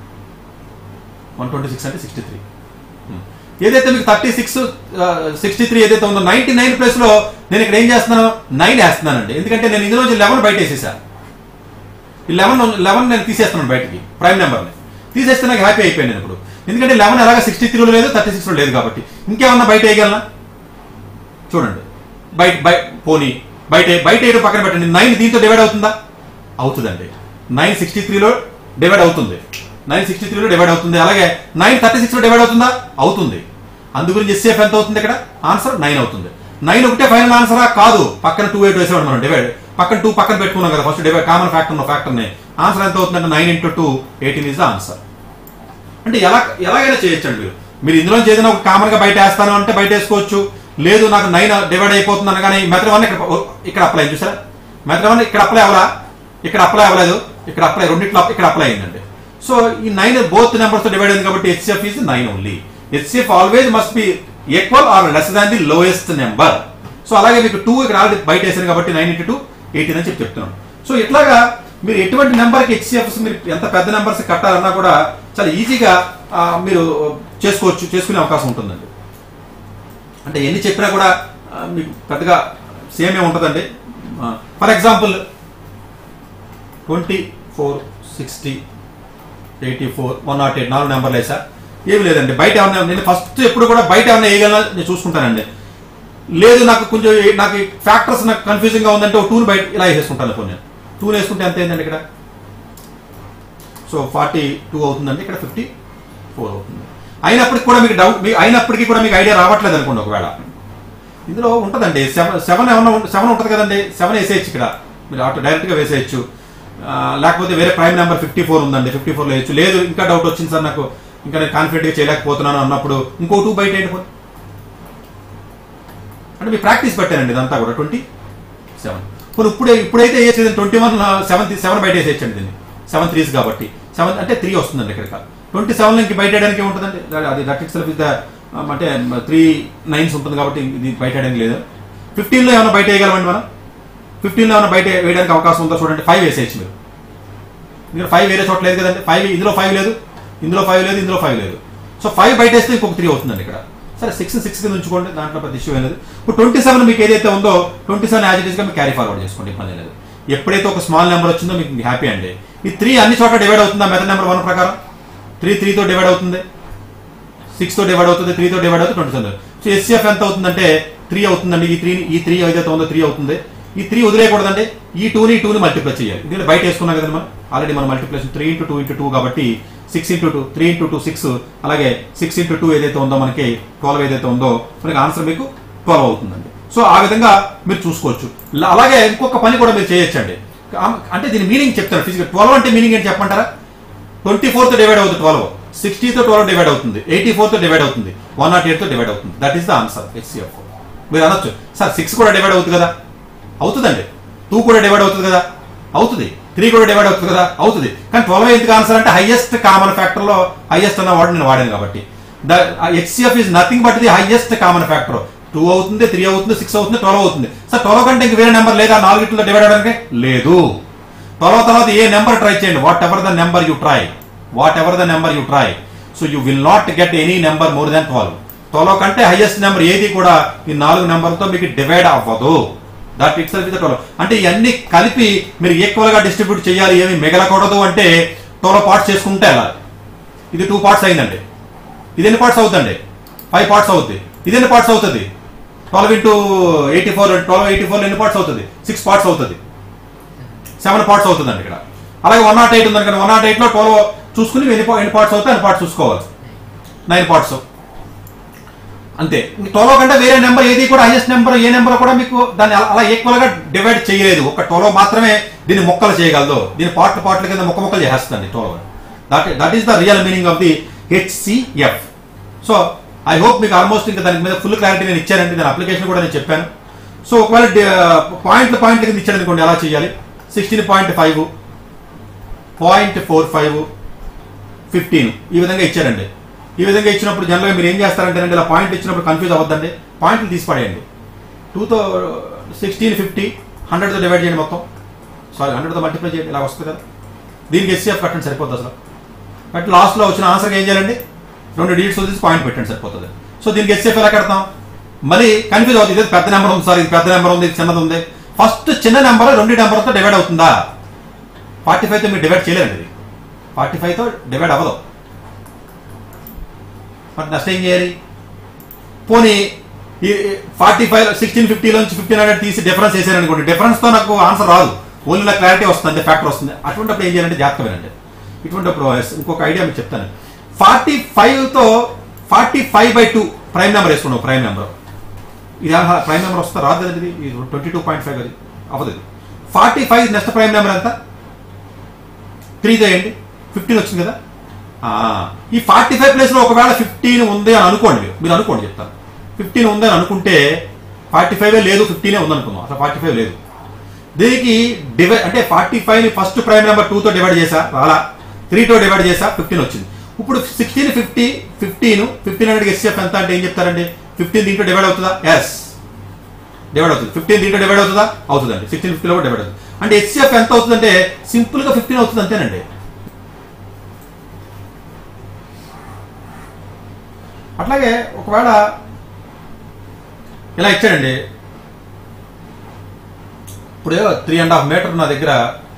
వన్ ట్వంటీ సిక్స్ అంటే సిక్స్టీ త్రీ ఏదైతే మీకు థర్టీ సిక్స్ సిక్స్టీ త్రీ ఏదైతే ఉందో నైన్టీ నైన్ ప్లేస్ లో నేను ఇక్కడ ఏం చేస్తున్నాను నైన్ వేస్తున్నానండి ఎందుకంటే నేను ఇందులో లెవెన్ బయట వేసేసాను ఈ లెవెన్ లెవెన్ నేను తీసేస్తున్నాను బయటికి ప్రైమ్ నెంబర్ని తీసేస్తే నాకు హ్యాపీ అయిపోయాను నేను ఇప్పుడు ఎందుకంటే లెవెన్ ఎలాగ సిక్స్టీ త్రీలో లేదు థర్టీ సిక్స్లో లేదు కాబట్టి ఇంకేమన్నా బయట వేయగలనా చూడండి బయట బయట పోనీ బయట బయట ఏడు పక్కన పెట్టండి నైన్ దీంతో డివైడ్ అవుతుందా అవుతుందండి నైన్ సిక్స్టీ త్రీలో డివైడ్ అవుతుంది నైన్ సిక్స్టీ త్రీలో డివైడ్ అవుతుంది అలాగే నైన్ థర్టీ సిక్స్లో డివైడ్ అవుతుందా అవుతుంది అందు గురించి ఎస్సేఫ్ ఎంత అవుతుంది ఇక్కడ ఆన్సర్ నైన్ అవుతుంది నైన్ ఒకటే ఫైనల్ ఆన్సరా కాదు పక్కన టూ ఎయిట్ వేసేవాడు మనం డివైడ్ పక్కన టూ పక్కన పెట్టుకున్నాం కదా ఫస్ట్ డివైడ్ కామన్ ఫ్యాక్టర్ ఉన్న ఫ్యాక్టర్ని ఆన్సర్ ఎంత అవుతుందంటే nine into two eighteen is the answer అంటే ఎలా ఎలాగైనా చేయొచ్చండి మీరు మీరు ఇందులో ఏదైనా ఒక కామన్ గా బయట వేస్తాను అంటే బయట వేసుకోవచ్చు లేదు నాకు నైన్ డివైడ్ అయిపోతుంది అనగానే మెథడ్ వన్ ఇక్కడ ఇక్కడ అప్లై అయింది చూసారా మెథడ్ వన్ ఇక్కడ అప్లై అవ్వలా ఇక్కడ అప్లై అవ్వలేదు ఇక్కడ అప్లై రెండిట్లో ఇక్కడ అప్లై అయిందండి సో ఈ నైన్ బోత్ నెంబర్స్ తో డివైడ్ అయింది కాబట్టి HCF is nine only HCF always must be equal or less than the lowest number so అలాగే మీకు టూ ఇక్కడ ఆల్రెడీ బయట వేసాను కాబట్టి నైన్ ఇంటూ టూ ఎయిటీన్ అని చెప్పి చెప్తున్నాను సో ఇట్లాగా మీరు ఎటువంటి నెంబర్కి హెచ్సిఎఫ్స్ మీరు ఎంత పెద్ద నెంబర్స్ కట్టాలన్నా కూడా చాలా ఈజీగా ఆ, మీరు చేసుకోవచ్చు చేసుకునే అవకాశం ఉంటుందండి అంటే ఎన్ని చెప్పినా కూడా ఆ, మీకు పెద్దగా సేమ్ ఏ ఉంటుందండి for example twenty four sixty eighty four one nought eight నాలుగు నెంబర్లు వేసా ఏమి లేదండి బయట ఏమన్నా నేను ఫస్ట్ ఎప్పుడు కూడా బయట ఏమన్నా వేయగలనా నేను చూసుకుంటానండి లేదు నాకు కొంచెం ఏ- నాకు ఫ్యాక్టర్స్ నాకు కన్ఫ్యూజింగ్ గా ఉందంటే ఒక టూర్ బయట ఇలా వేసేసుకుంటాను ఫోన్ నేను టూర్ వేసుకుంటే ఎంత అయిందండి ఇక్కడ సో ఫార్టీ టూ అవుతుందండి ఇక్కడ ఫిఫ్టీ ఫోర్ అవుతుంది అయినప్పటికి కూడా మీకు డౌట్ మీ అయినప్పటికీ కూడా మీకు ఐడియా రావట్లేదు అనుకోండి ఒకవేళ ఇందులో ఉంటుందండి సెవెన్ సెవెన్ ఏమన్నా సెవెన్ ఉంటుంది కదండి సెవెన్ వేసేయచ్చు ఇక్కడ మీరు ఆటో డైరెక్ట్గా వేసేయచ్చు ఆ, లేకపోతే వేరే ప్రైమ్ నెంబర్ ఫిఫ్టీ ఫోర్ ఉందండి ఫిఫ్టీ ఫోర్ వేయచ్చు లేదు ఇంకా డౌట్ వచ్చింది సార్ నాకు ఇంకా నేను కాన్ఫిడెంట్గా చేయలేకపోతున్నాను అన్నప్పుడు ఇంకో టూ బయట ఏంటి అంటే మీ ప్రాక్టీస్ పెట్టానండి ఇదంతా కూడా ట్వంటీ సెవెన్ ఇప్పుడు ఇప్పుడే ఇప్పుడైతే వేసేది ట్వంటీ వన్ సెవెన్ సెవెన్ బయట వేసేయచ్చండి దీన్ని సెవెన్ త్రీస్ కాబట్టి సెవెన్ అంటే త్రీ వస్తుందండి ఇక్కడ ట్వంటీ సెవెన్ ఇంక బయట వేయడానికి ఏముంటుందండి అది that itself is the అంటే త్రీ నైన్స్ ఉంటుంది కాబట్టి ఇది బయట వేయడానికి లేదు ఫిఫ్టీన్లో ఏమైనా బయట వేయగలమండి మనం ఫిఫ్టీన్లో ఏమైనా బయట వేయడానికి అవకాశం ఉందో చూడండి ఫైవ్ వేసేయచ్చు మీరు మీరు ఫైవ్ వేరే చోట లేదు కదండి ఫైవ్ ఇందులో ఫైవ్ లేదు ఇందులో ఫైవ్ లేదు ఇందులో ఫైవ్ లేదు సో ఫైవ్ బయట వేస్తే ఇంకొక త్రీ అవుతుందండి ఇక్కడ సరే సిక్స్ సిక్స్ కింద ఉంచుకోండి దాంట్లో పెద్ద ఇష్యూ లేదు ఇప్పుడు ట్వంటీ సెవెన్ మీకు ఏదైతే ఉందో ట్వంటీ సెవెన్ యాజ్ ఇట్ గా మీకు క్యారీ ఫార్వర్డ్ చేసుకోండి ఇబ్బంది లేదు ఎప్పుడైతే ఒక స్మాల్ నెంబర్ వచ్చిందో మీకు హ్యాపీ అండి ఈ త్రీ అన్ని చోట్ల డివైడ్ అవుతుందా మెథడ్ నెంబర్ వన్ ప్రకారం త్రీ త్రీతో డివైడ్ అవుతుంది సిక్స్ తో డివైడ్ అవుతుంది త్రీ తో డివైడ్ అవుతుంది ట్వంటీ సెవెన్ సో ఎస్సీఎఫ్ ఎంత అవుతుందంటే త్రీ అవుతుందండి ఈ త్రీ ఈ త్రీ ఏదైతే ఉందో త్రీ అవుతుంది ఈ త్రీ వదిలేయకూడదండి ఈ టూని ఈ టూని మల్టిప్లై చేయాలి దీన్ని బయట వేసుకున్నాం కదండి మనం ఆల్రెడీ మనం multiplication three into two into two కాబట్టి six into two three into two six అలాగే సిక్స్ ఇంటూ టూ ఏదైతే ఉందో మనకి ట్వెల్వ్ ఏదైతే ఉందో మనకి ఆన్సర్ మీకు ట్వెల్వ్ అవుతుందండి సో ఆ విధంగా మీరు చూసుకోవచ్చు ల- అలాగే ఇంకొక పని కూడా మీరు చేయొచ్చండి ఆ- అంటే దీని మీనింగ్ చెప్తాను ఫిజికల్ ట్వెల్వ్ అంటే మీనింగ్ ఏంటి చెప్పంటారా ట్వంటీ ఫోర్త్ డివైడ్ అవుతుంది ట్వెల్వ్ సిక్స్టీతో ట్వెల్వ్ డివైడ్ అవుతుంది ఎయిటీ ఫోర్తో డివైడ్ అవుతుంది వన్ నాట్ ఎయిట్తో డివైడ్ అవుతుంది that is the answer HCF మీరు అనొచ్చు సార్ సిక్స్ కూడా డివైడ్ అవుతుంది కదా అవుతుందండి టూ కూడా డివైడ్ అవుతుంది కదా అవుతుంది త్రీ కూడా డివైడ్ అవుతుంది కదా అవుతుంది కానీ ట్వెల్వ్ ఎందుకు ఆన్సర్ అంటే హైయెస్ట్ కామన్ ఫ్యాక్టర్ లో హైయెస్ట్ అన్న వర్డ్ నేను వాడాను కాబట్టి the HCF is nothing but the highest common factor two అవుతుంది త్రీ అవుతుంది సిక్స్ అవుతుంది ట్వెల్వ్ అవుతుంది సార్ ట్వెల్వ్ కంటే ఇంక వేరే నెంబర్ లేదా నాలుగిట్లో డివైడ్ అవడానికి లేదు ట్వెల్వ్ తర్వాత ఏ నెంబర్ ట్రై చేయండి whatever the number you try whatever the number you try so you will not get any number more than twelve twelve కంటే హైయెస్ట్ నెంబర్ ఏది కూడా ఈ నాలుగు నెంబర్తో మీకు డివైడ్ అవ్వదు దట్ ఇట్ సెల్ఫ్ ట్వెల్వ్ అంటే ఇవన్నీ కలిపి మీరు ఈక్వల్ గా డిస్ట్రిబ్యూట్ చేయాలి ఏమి మిగలకూడదు అంటే ట్వెల్వ్ పార్ట్స్ చేసుకుంటే వెళ్ళాలి ఇది టూ పార్ట్స్ అయిందండి ఇది ఎన్ని పార్ట్స్ అవుతుంది ఫైవ్ పార్ట్స్ అవుతుంది ఇది ఎన్ని పార్ట్స్ అవుతుంది twelve into eighty four twelve eighty four ఎన్ని పార్ట్స్ అవుతుంది సిక్స్ పార్ట్స్ అవుతుంది సెవెన్ పార్ట్స్ అవుతుందండి ఇక్కడ అలాగే వన్ నాట్ ఎయిట్ ఉందండి వన్ నాట్ ఎయిట్ లో ట్వెల్వ్ చూసుకుని ఎన్ని పా- ఎన్ని పార్ట్స్ అవుతాయి అన్ని పార్ట్స్ చూసుకోవాలి నైన్ పార్ట్స్ అంతే ట్వెల్వ్ కంటే వేరే నెంబర్ ఏది కూడా హైయెస్ట్ నెంబర్ ఏ నెంబర్ కూడా మీకు దాన్ని అలా- అలా ఈక్వల్ గా డివైడ్ చేయలేదు ఒక ట్వెల్వ్ మాత్రమే దీన్ని మొక్కలు చేయగలదు దీని పార్ట్ పార్ట్ల కింద మొక్క మొక్కలు చేస్తుంది twelve that that is the real meaning of the HCF so I hope మీకు ఆల్మోస్ట్ ఇంకా దాని మీద ఫుల్ క్లారిటీ నేను ఇచ్చానండి దాని అప్లికేషన్ కూడా నేను చెప్పాను సో ఒకవేళ పాయింట్లు పాయింట్ల కింద ఇచ్చాడు అనుకోండి ఎలా చేయాలి sixteen point five point four five fifteen ఈ విధంగా ఇచ్చారండి ఈ విధంగా ఇచ్చినప్పుడు జనరల్గా మీరు ఏం చేస్తారంటే ఇలా పాయింట్ ఇచ్చినప్పుడు కన్ఫ్యూజ్ అవ్వద్దండి పాయింట్లు తీసి పడేయండి టూతో సిక్స్టీన్ ఫిఫ్టీ హండ్రెడ్తో డివైడ్ చేయండి మొత్తం సారీ హండ్రెడ్తో మల్టిప్లై చేయండి ఇలా వస్తుంది కదా దీనికి ఎస్సీఎఫ్ కట్టండి సరిపోతుంది అసలు బట్ లాస్ట్లో వచ్చిన ఆన్సర్కి ఏం చేయాలండి రెండు డిజిట్స్ వదిలేసి పాయింట్ పెట్టండి సరిపోతుంది సో దీనికి ఎస్సీఎఫ్ ఎలా కడతాం మళ్ళీ కన్ఫ్యూజ్ అవుతుంది ఇది పెద్ద నెంబర్ ఉంది సార్ ఇది పెద్ద నెంబర్ ఉంది ఇది చిన్నది ఉంది ఫస్ట్ చిన్న నెంబర్ రెండు నెంబర్తో డివైడ్ అవుతుందా ఫార్టీ ఫైవ్తో మీరు డివైడ్ చేయలేరండి ఇది ఫార్టీ ఫైవ్తో డివైడ్ అవ్వదు మరి నెక్స్ట్ ఏం చేయాలి పోనీ ఈ ఫార్టీ ఫైవ్ సిక్స్టీన్ ఫిఫ్టీలోంచి ఫిఫ్టీన్ హండ్రెడ్ తీసి డిఫరెన్స్ వేసారు అనుకోండి డిఫరెన్స్తో నాకు ఆన్సర్ రాదు ఓన్లీ నాకు క్లారిటీ వస్తుంది అంటే ఫ్యాక్టర్ వస్తుంది అటువంటిప్పుడు ఏం చేయాలంటే జాగ్రత్త వినండి ఇటువంటిప్పుడు ఇంకొక ఐడియా మీకు చెప్తాను ఫార్టీ ఫైవ్తో forty five by two prime number వేసుకున్నావు ప్రైమ్ నెంబర్ ఇది ప్రైమ్ నెంబర్ వస్తా రాదు కదండి ఇది ట్వంటీ టూ పాయింట్ ఫైవ్ అది అవ్వదు forty five next prime number ఎంత త్రీతో ఏంటి ఫిఫ్టీన్ వచ్చింది కదా ఆ, ఈ ఫార్టీ ఫైవ్ ప్లేస్ లో ఒకవేళ ఫిఫ్టీన్ ఉంది అని అనుకోండి మీరు మీరు అనుకోండి చెప్తాను ఫిఫ్టీన్ ఉంది అని అనుకుంటే ఫార్టీ ఫైవ్ లేదు ఫిఫ్టీనే ఉంది అనుకుందాం అసలు ఫార్టీ ఫైవ్ లేదు దీనికి డివైడ్ అంటే ఫార్టీ ఫైవ్ ని ఫస్ట్ ప్రైమ్ నెంబర్ టూతో డివైడ్ చేసా రాలా త్రీతో డివైడ్ చేసా ఫిఫ్టీన్ వచ్చింది ఇప్పుడు sixteen fifty fifteen fifteen hundred SF ఎంత అంటే ఏం చెప్తారండి ఫిఫ్టీన్ దీంట్లో డివైడ్ అవుతుందా ఎస్ డివైడ్ అవుతుంది ఫిఫ్టీన్ దీంట్లో డివైడ్ అవుతుందా అవుతుందండి సిక్స్టీన్ ఫిఫ్టీలో కూడా డివైడ్ అవుతుంది అంటే హెచ్సిఎఫ్ ఎంత అవుతుందంటే సింపుల్ గా ఫిఫ్టీన్ అవుతుంది అంతేనండి అట్లాగే ఒకవేళ ఇలా ఇచ్చాడండి ఇప్పుడు త్రీ అండ్ హాఫ్ మీటర్ నా దగ్గర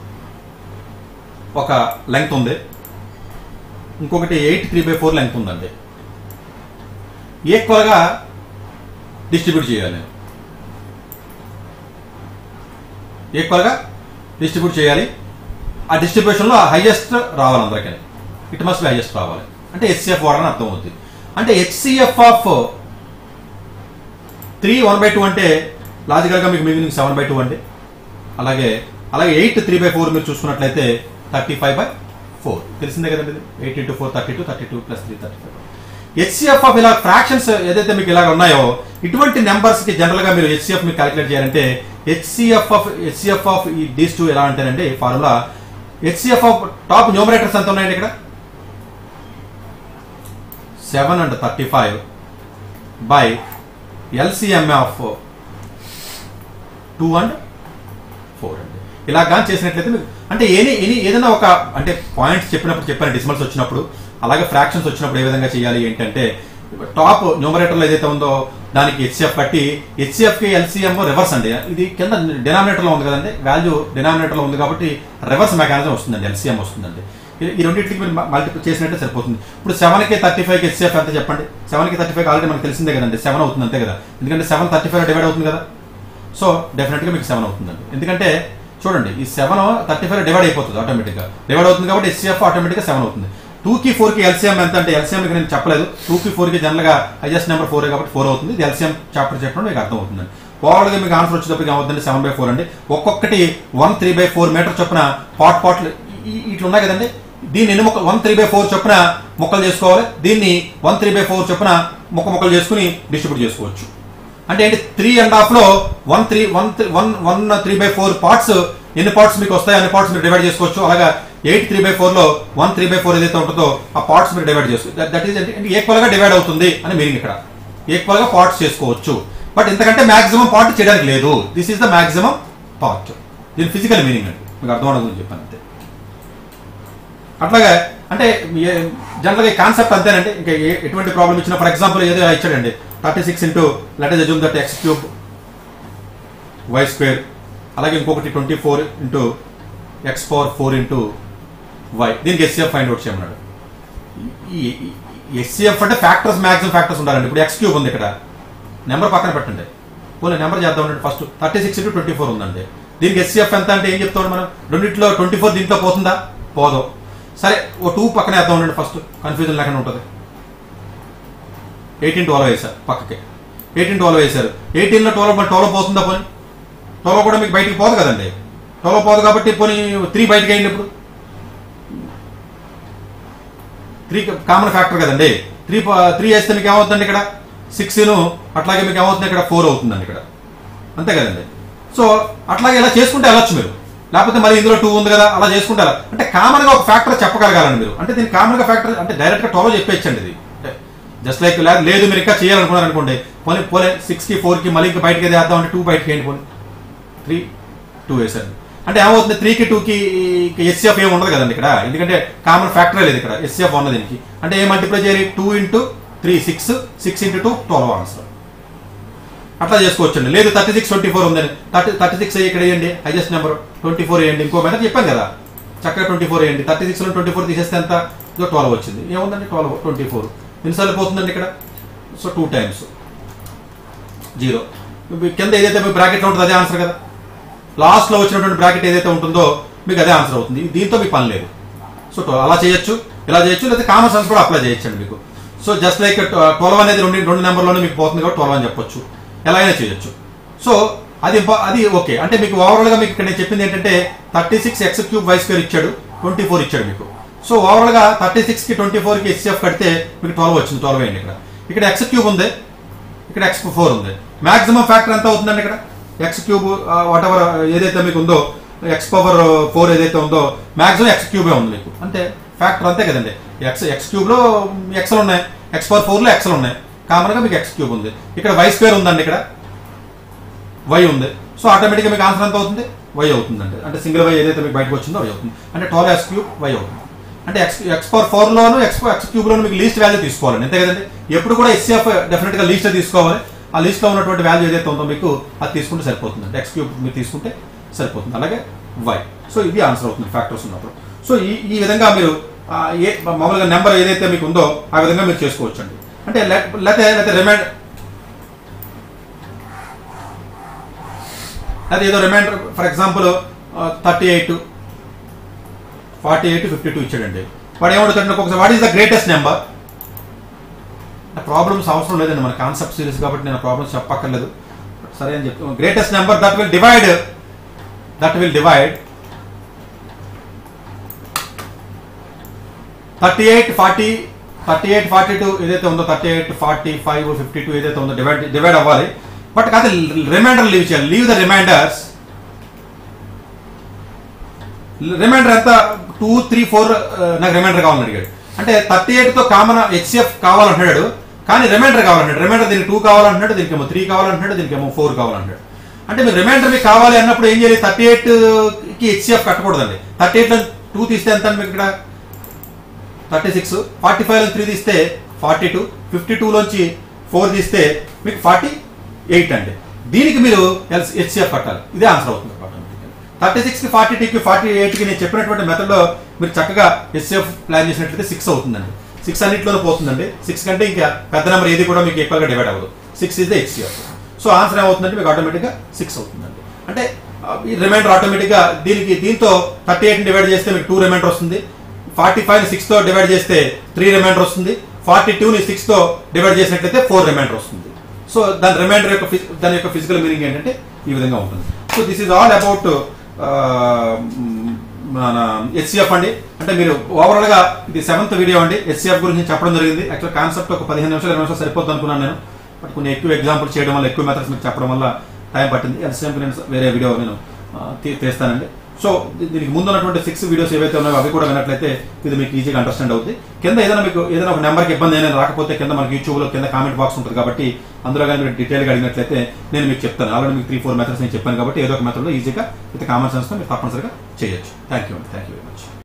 ఒక లెంగ్త్ ఉంది ఇంకొకటి eight three by four length ఉందండి ఈక్వల్గా డిస్ట్రిబ్యూట్ చేయాలి నేను ఈక్వల్గా డిస్ట్రిబ్యూట్ చేయాలి ఆ డిస్ట్రిబ్యూషన్లో హైయెస్ట్ రావాలి అందరికీ ఇట్ మస్ట్ బి హైయెస్ట్ రావాలి అంటే హెచ్సిఎఫ్ వాడని అర్థం అవుతుంది అంటే HCF of three one by two అంటే లాజికల్గా మీకు మిగిలిన సెవెన్ బై టూ అండి అలాగే అలాగే ఎయిట్ త్రీ బై ఫోర్ మీరు చూసుకున్నట్లయితే థర్టీ ఫైవ్ బై ఫోర్ తెలిసిందే కదండి ఇది eight into four thirty two thirty two plus three thirty five HCF of ఇలా ఫ్రాక్షన్స్ ఏదైతే మీకు ఇలాగ ఉన్నాయో ఇటువంటి నెంబర్స్ కి జనరల్ గా మీరు హెచ్సిఎఫ్ మీకు క్యాలిక్యులేట్ చేయాలంటే హెచ్సిఎఫ్ ఆఫ్ హెచ్సిఎఫ్ ఆఫ్ ఈ డీస్ టూ ఎలా అంటేనండి formula HCF of top numerators ఎంత ఉన్నాయండి ఇక్కడ seven and thirty five by LCM of two and four అండి ఇలా కానీ చేసినట్లయితే మీకు అంటే ఎనీ ఎనీ ఏదైనా ఒక అంటే పాయింట్స్ చెప్పినప్పుడు చెప్పాను డిసిమల్స్ వచ్చినప్పుడు అలాగే ఫ్రాక్షన్స్ వచ్చినప్పుడు ఏ విధంగా చేయాలి ఏంటంటే టాప్ న్యూమరేటర్లో ఏదైతే ఉందో దానికి హెచ్సిఎఫ్ కట్టి హెచ్సిఎఫ్ కి ఎల్సిఎం రివర్స్ అండి ఇది కింద డినామినేటర్ లో ఉంది కదండి వాల్యూ డినామినేటర్ లో ఉంది కాబట్టి రివర్స్ మెకానిజం వస్తుందండి ఎల్సిఎం వస్తుందండి ఈ- ఈ రెండింటికి మీరు మల్టిపుల్ చేసినట్టే సరిపోతుంది ఇప్పుడు సెవెన్ కి థర్టీ ఫైవ్ కి హెచ్సిఎఫ్ ఎంత చెప్పండి సెవెన్ కి థర్టీ ఫైవ్ ఆల్రెడీ మనకు తెలిసిందే కదండి సెవెన్ అవుతుంది అంతే కదా ఎందుకంటే సెవెన్ థర్టీ ఫైవ్ డివైడ్ అవుతుంది కదా సో డెఫినెట్ గా మీకు సెవెన్ అవుతుందండి ఎందుకంటే చూడండి ఈ సెవెన్ థర్టీ ఫైవ్ డివైడ్ అయిపోతుంది ఆటోమేటిక్ గా డివైడ్ అవుతుంది కాబట్టి హెచ్సిఎఫ్ ఆటోమేటిక్ గా సెవెన్ అవుతుంది టూ కి ఫోర్ కి ఎల్సిఎం ఎంత అంటే ఎల్సిఎం నేను చెప్పలేదు టూ కి ఫోర్ కి జనరల్ గా హైయెస్ట్ నెంబర్ ఫోర్ కాబట్టి ఫోర్ అవుతుంది ఇది ఎల్సిఎం చాప్టర్ చెప్పడం మీకు అర్థం అవుతుందండి ఓవరాల్ గా మీకు ఆన్సర్ వచ్చేటప్పటికి ఏమవుతుంది సెవెన్ బై ఫోర్ అండి ఒక్కొక్కటి one three by four metre చొప్పున పాట్ పాట్లు ఇట్లా ఉన్నాయి కదండి దీన్ని ఎన్ని మొక్క వన్ త్రీ బై ఫోర్ చొప్పున మొక్కలు చేసుకోవాలి దీన్ని వన్ త్రీ బై ఫోర్ చొప్పున మొక్క మొక్కలు చేసుకుని డిస్ట్రిబ్యూట్ చేసుకోవచ్చు అంటే ఏంటి త్రీ అండ్ హాఫ్ లో one three one one one three by four parts ఎన్ని పార్ట్స్ మీకు వస్తాయి అన్ని పార్ట్స్ మీరు డివైడ్ చేసుకోవచ్చు అలాగా ఎయిట్ త్రీ బై ఫోర్ లో వన్ త్రీ బై ఫోర్ ఏదైతే ఉంటుందో ఆ పార్ట్స్ మీరు డివైడ్ చేసుకోవచ్చు దట్ ఈస్ ఈక్వల్ గా డివైడ్ అవుతుంది అని మీనింగ్ ఇక్కడ ఈక్వల్ గా పార్ట్స్ చేసుకోవచ్చు బట్ ఇంతకంటే మాక్సిమం పార్ట్ చేయడానికి లేదు this is the maximum part దీని ఫిజికల్ మీనింగ్ అండి మీకు అర్థం అవడం గురించి చెప్పాను అంతే అట్లాగే అంటే జనరల్ గా కాన్సెప్ట్ అంతేనండి ఇంకా ఏ- ఎటువంటి ప్రాబ్లం ఇచ్చినా ఫర్ ఎగ్జాంపుల్ ఏదో ఇలా ఇచ్చాడండి thirty six into let is assume that X cube Y square అలాగే ఇంకొకటి twenty four into X power four into Y దీనికి ఎస్సీఎఫ్ ఫైండ్ అవుట్ చేయమన్నాడు ఈ ఎస్సీఎఫ్ అంటే ఫ్యాక్టర్స్ మ్యాక్సిమం ఫ్యాక్టర్స్ ఉండాలండి ఇప్పుడు ఎక్స్ క్యూబ్ ఉంది ఇక్కడ నెంబర్ పక్కన పెట్టండి పోనీ నెంబర్ చేద్దాం అండి first thirty six into twenty four ఉందండి దీనికి ఎస్సీఎఫ్ ఎంత అంటే ఏం చెప్తాడు మనం రెండింటిలో ట్వంటీ ఫోర్ దీంట్లో పోతుందా పోదు సరే ఓ టూ పక్కన వేద్దాం ఉండండి ఫస్ట్ కన్ఫ్యూజన్ లేకుండా ఉంటుంది ఎయిటీన్ ట్వెల్వ్ వేశారు పక్కకి ఎయిటీన్ ట్వెల్వ్ వేశారు ఎయిటీన్లో ట్వెల్వ్ మరి ట్వెల్వ్ పోతుందా పోనీ ట్వెల్వ్ కూడా మీకు బయటికి పోదు కదండి ట్వెల్వ్ పోదు కాబట్టి పోనీ త్రీ బయటికి అయింది ఇప్పుడు త్రీ కామన్ ఫ్యాక్టర్ కదండి త్రీ త్రీ వేస్తే మీకు ఏమవుతుందండి ఇక్కడ సిక్స్ అట్లాగే మీకు ఏమవుతుంది ఇక్కడ ఫోర్ అవుతుందండి ఇక్కడ అంతే కదండి సో అట్లాగే ఇలా చేసుకుంటే వెళ్ళొచ్చు మీరు లేకపోతే మరి ఇందులో టూ ఉంది కదా అలా చేసుకుంటే ఎలా అంటే కామన్ గా ఒక ఫ్యాక్టర్ చెప్పగలగాలండి మీరు అంటే దీనికి కామన్ గా ఫ్యాక్టర్ అంటే డైరెక్ట్ గా ట్వెల్వ్ చెప్పేచ్చండి ఇది జస్ట్ లైక్ లేదు మీరు ఇంకా చేయాలనుకున్నారు అనుకోండి పోనీ పోలే సిక్స్ కి ఫోర్ కి మళ్ళీ ఇంకా బయటకి ఏది వేద్దాం అంటే టూ బయటకి వేయండి పోనీ త్రీ టూ వేసారు అంటే ఏమవుతుంది త్రీ కి టూ కి ఎస్సీఎఫ్ ఏమి ఉండదు కదండి ఇక్కడ ఎందుకంటే కామన్ ఫ్యాక్టరే లేదు ఇక్కడ ఎస్సీఎఫ్ ఉన్నది దీనికి అంటే ఏ మల్టిప్లై చేయాలి two into three six six into two twelve answer అట్లా చేసుకోవచ్చండి లేదు థర్టీ సిక్స్ ట్వంటీ ఫోర్ ఉందని థర్టీ థర్టీ సిక్స్ ఇక్కడ వేయండి హైయెస్ట్ నెంబర్ ట్వంటీ ఫోర్ వేయండి ఇంకో మెథడ్ చెప్పాను కదా చక్కగా ట్వంటీ ఫోర్ వేయండి థర్టీ సిక్స్ లో ట్వంటీ ఫోర్ తీసేస్తే ఎంత ఇదో ట్వెల్వ్ వచ్చింది ఏముందండి ట్వెల్వ్ ట్వంటీ ఫోర్ ఎన్నిసార్లు పోతుందండి ఇక్కడ సో టూ టైమ్స్ జీరో కింద ఏదైతే మీకు బ్రాకెట్లో ఉంటుందో అదే ఆన్సర్ కదా లాస్ట్ లో వచ్చినటువంటి బ్రాకెట్ ఏదైతే ఉంటుందో మీకు అదే ఆన్సర్ అవుతుంది దీంతో మీకు పని లేదు సో ట్వెల్వ్ అలా చేయొచ్చు ఇలా చేయొచ్చు లేదా కామన్ సెన్స్ కూడా అప్లై చేయొచ్చండి మీకు సో జస్ట్ లైక్ ట్వెల్వ్ అనేది రెండు రెండు నెంబర్లోనే మీకు పోతుంది కాబట్టి ట్వెల్వ్ అని చెప్పొచ్చు ఎలా అయినా చేయొచ్చు సో అది ఇంపా- అది ఓకే అంటే మీకు ఓవరాల్ గా మీకు ఇక్కడ నేను చెప్పింది ఏంటంటే thirty six X cube Y square ఇచ్చాడు ట్వంటీ ఫోర్ ఇచ్చాడు మీకు సో ఓవరాల్ గా థర్టీ సిక్స్ కి ట్వంటీ ఫోర్ కి హెచ్సిఎఫ్ కడితే మీకు ట్వెల్వ్ వచ్చింది ట్వెల్వ్ అయింది ఇక్కడ ఇక్కడ ఎక్స్ క్యూబ్ ఉంది ఇక్కడ ఎక్స్ ఫోర్ ఉంది మాక్సిమం ఫ్యాక్టర్ ఎంత అవుతుందండి ఇక్కడ ఎక్స్ క్యూబ్ వాట్ ఎవర్ ఏదైతే మీకు ఉందో ఎక్స్ పవర్ ఫోర్ ఏదైతే ఉందో మాక్సిమం ఎక్స్ క్యూబే ఉంది మీకు అంతే ఫ్యాక్టర్ అంతే కదండి ఎక్స్ ఎక్స్ క్యూబ్ లో ఎక్స్లు ఉన్నాయి ఎక్స్ పవర్ ఫోర్ లో ఎక్స్లు ఉన్నాయి కామన్ గా మీకు ఎక్స్ క్యూబ్ ఉంది ఇక్కడ వై స్క్వేర్ ఉందండి ఇక్కడ వై ఉంది సో ఆటోమేటిక్ గా మీకు ఆన్సర్ ఎంత అవుతుంది వై అవుతుందండి అంటే సింగిల్ వై ఏదైతే మీకు బయటకు వచ్చిందో వై అవుతుంది అంటే ట్వెల్వ్ ఎక్స్ క్యూబ్ వై అవుతుంది అంటే ఎక్స్ ఎక్స్ పవర్ ఫోర్ లోను ఎక్స్ ఎక్స్ క్యూబ్ లోను మీకు లీస్ట్ వాల్యూ తీసుకోవాలండి అంతే కదండి ఎప్పుడు కూడా ఎస్సీఎఫ్ డెఫినెట్ గా లీస్ట్ తీసుకోవాలి ఆ లీస్ట్ లో ఉన్నటువంటి వాల్యూ ఏదైతే ఉందో మీకు అది తీసుకుంటే సరిపోతుంది అంటే ఎక్స్ క్యూబ్ మీరు తీసుకుంటే సరిపోతుంది అలాగే వై సో ఇది ఆన్సర్ అవుతుంది ఫ్యాక్టర్స్ ఉన్నప్పుడు సో ఈ ఈ విధంగా మీరు ఆ, ఏ మామూలుగా నెంబర్ ఏదైతే మీకు ఉందో ఆ విధంగా మీరు చేసుకోవచ్చండి అంటే లేకపోతే లేకపోతే రిమైండ్ అది ఏదో reminder for example thirty eight forty eight fifty two ఇచ్చాడండి వాడు ఏమడుగుతాడు ఒకసారి what is the greatest number problems అవసరం లేదండి మన కాన్సెప్ట్ సిరీస్ కాబట్టి నేను ప్రాబ్లమ్స్ చెప్పక్కర్లేదు సరే అని చెప్తాను greatest number that will divide that will divide thirty eight forty thirty eight forty two ఏదైతే ఉందో thirty eight forty five fifty two ఏదైతే ఉందో డివైడ్ డివైడ్ అవ్వాలి బట్ కాదు రిమైండర్ లీవ్ చేయాలి లీవ్ ద రిమైండర్స్ రిమైండర్ ఎంత టూ త్రీ ఫోర్ నాకు reminder కావాలని అడిగాడు అంటే థర్టీ ఎయిట్ తో కామన్ హెచ్సిఎఫ్ కావాలంటున్నాడు కానీ రిమైండర్ కావాలంటాడు రిమైండర్ దీనికి టూ కావాలంటున్నాడు దీనికి ఏమో త్రీ కావాలంటున్నాడు దీనికి ఏమో ఫోర్ కావాలంటాడు అంటే మీరు రిమైండర్ మీకు కావాలి అన్నప్పుడు ఏం చేయాలి థర్టీ ఎయిట్ కి హెచ్సిఎఫ్ కట్టకూడదండి థర్టీ ఎయిట్ లో టూ తీస్తే ఎంత అండి మీకు ఇక్కడ thirty six forty five three తీస్తే ఫార్టీ టూ ఫిఫ్టీ టూలోంచి ఫోర్ తీస్తే మీకు ఫార్టీ ఎయిట్ అండి దీనికి మీరు హెచ్సిఎఫ్ కట్టాలి ఇదే ఆన్సర్ అవుతుంది థర్టీ సిక్స్ కి ఫార్టీ టీకి ఫార్టీ ఎయిట్ కి నేను చెప్పినటువంటి మెథడ్ లో మీరు చక్కగా హెచ్సిఎఫ్ ప్లాన్ చేసినట్లయితే సిక్స్ అవుతుందండి సిక్స్ అన్నింటిలోనే పోతుందండి సిక్స్ కంటే ఇంకా పెద్ద నెంబర్ ఏది కూడా మీకు ఈక్వల్ గా డివైడ్ అవ్వదు six is the HCF so answer ఏమవుతుందంటే మీకు ఆటోమేటిక్ గా సిక్స్ అవుతుందండి అంటే ఆ, ఈ రిమైండర్ ఆటోమేటిక్ గా దీనికి దీంతో థర్టీ ఎయిట్ డివైడ్ చేస్తే మీకు టూ రిమైండర్ వస్తుంది ఫార్టీ ఫైవ్ సిక్స్ తో డివైడ్ చేస్తే త్రీ రిమైండర్ వస్తుంది ఫార్టీ టూ ని సిక్స్ తో డివైడ్ చేసినట్లయితే ఫోర్ రిమైండర్ వస్తుంది సో దాని రిమైండర్ యొక్క phys- దాని యొక్క ఫిజికల్ మీనింగ్ ఏంటంటే ఈ విధంగా ఉంటుంది so this is all about మన హెచ్సిఎఫ్ అండి అంటే మీరు ఓవరాల్ గా ఇది సెవెంత్ వీడియో అండి హెచ్సిఎఫ్ గురించి చెప్పడం జరిగింది యాక్చువల్ కాన్సెప్ట్ ఒక పదిహేను నిమిషాలు ఇరవై నిమిషాలు సరిపోతుంది అనుకున్నాను నేను బట్ కొన్ని ఎక్కువ ఎగ్జాంపుల్ చేయడం వల్ల ఎక్కువ మెథడ్స్ మీకు చెప్పడం వల్ల టైం పట్టింది ఎల్సిఎం నేను వేరే వీడియో నేను ఆ, తీ- తీస్తానండి సో దీ- దీనికి ముందు ఉన్నటువంటి సిక్స్ వీడియోస్ ఏవైతే ఉన్నాయో అవి కూడా వినట్లయితే ఇది మీకు ఈజీగా అండర్స్టాండ్ అవుతుంది కింద ఏదైనా మీకు ఏదైనా ఒక నెంబర్కి ఇబ్బంది అయినా రాకపోతే కింద మనకి యూట్యూబ్ లో కింద కామెంట్ బాక్స్ ఉంటుంది కాబట్టి అందులో కానీ మీరు డీటెయిల్ గా అడిగినట్లయితే నేను మీకు చెప్తాను ఆల్రెడీ మీకు త్రీ ఫోర్ మెథడ్స్ నేను చెప్పాను కాబట్టి ఏదో ఒక మెథడ్ లో ఈజీగా విత్ కామన్ సెన్స్ మీరు తప్పనిసరిగా చేయొచ్చు థ్యాంక్ యూ అండి థ్యాంక్ యూ వెరీ మచ్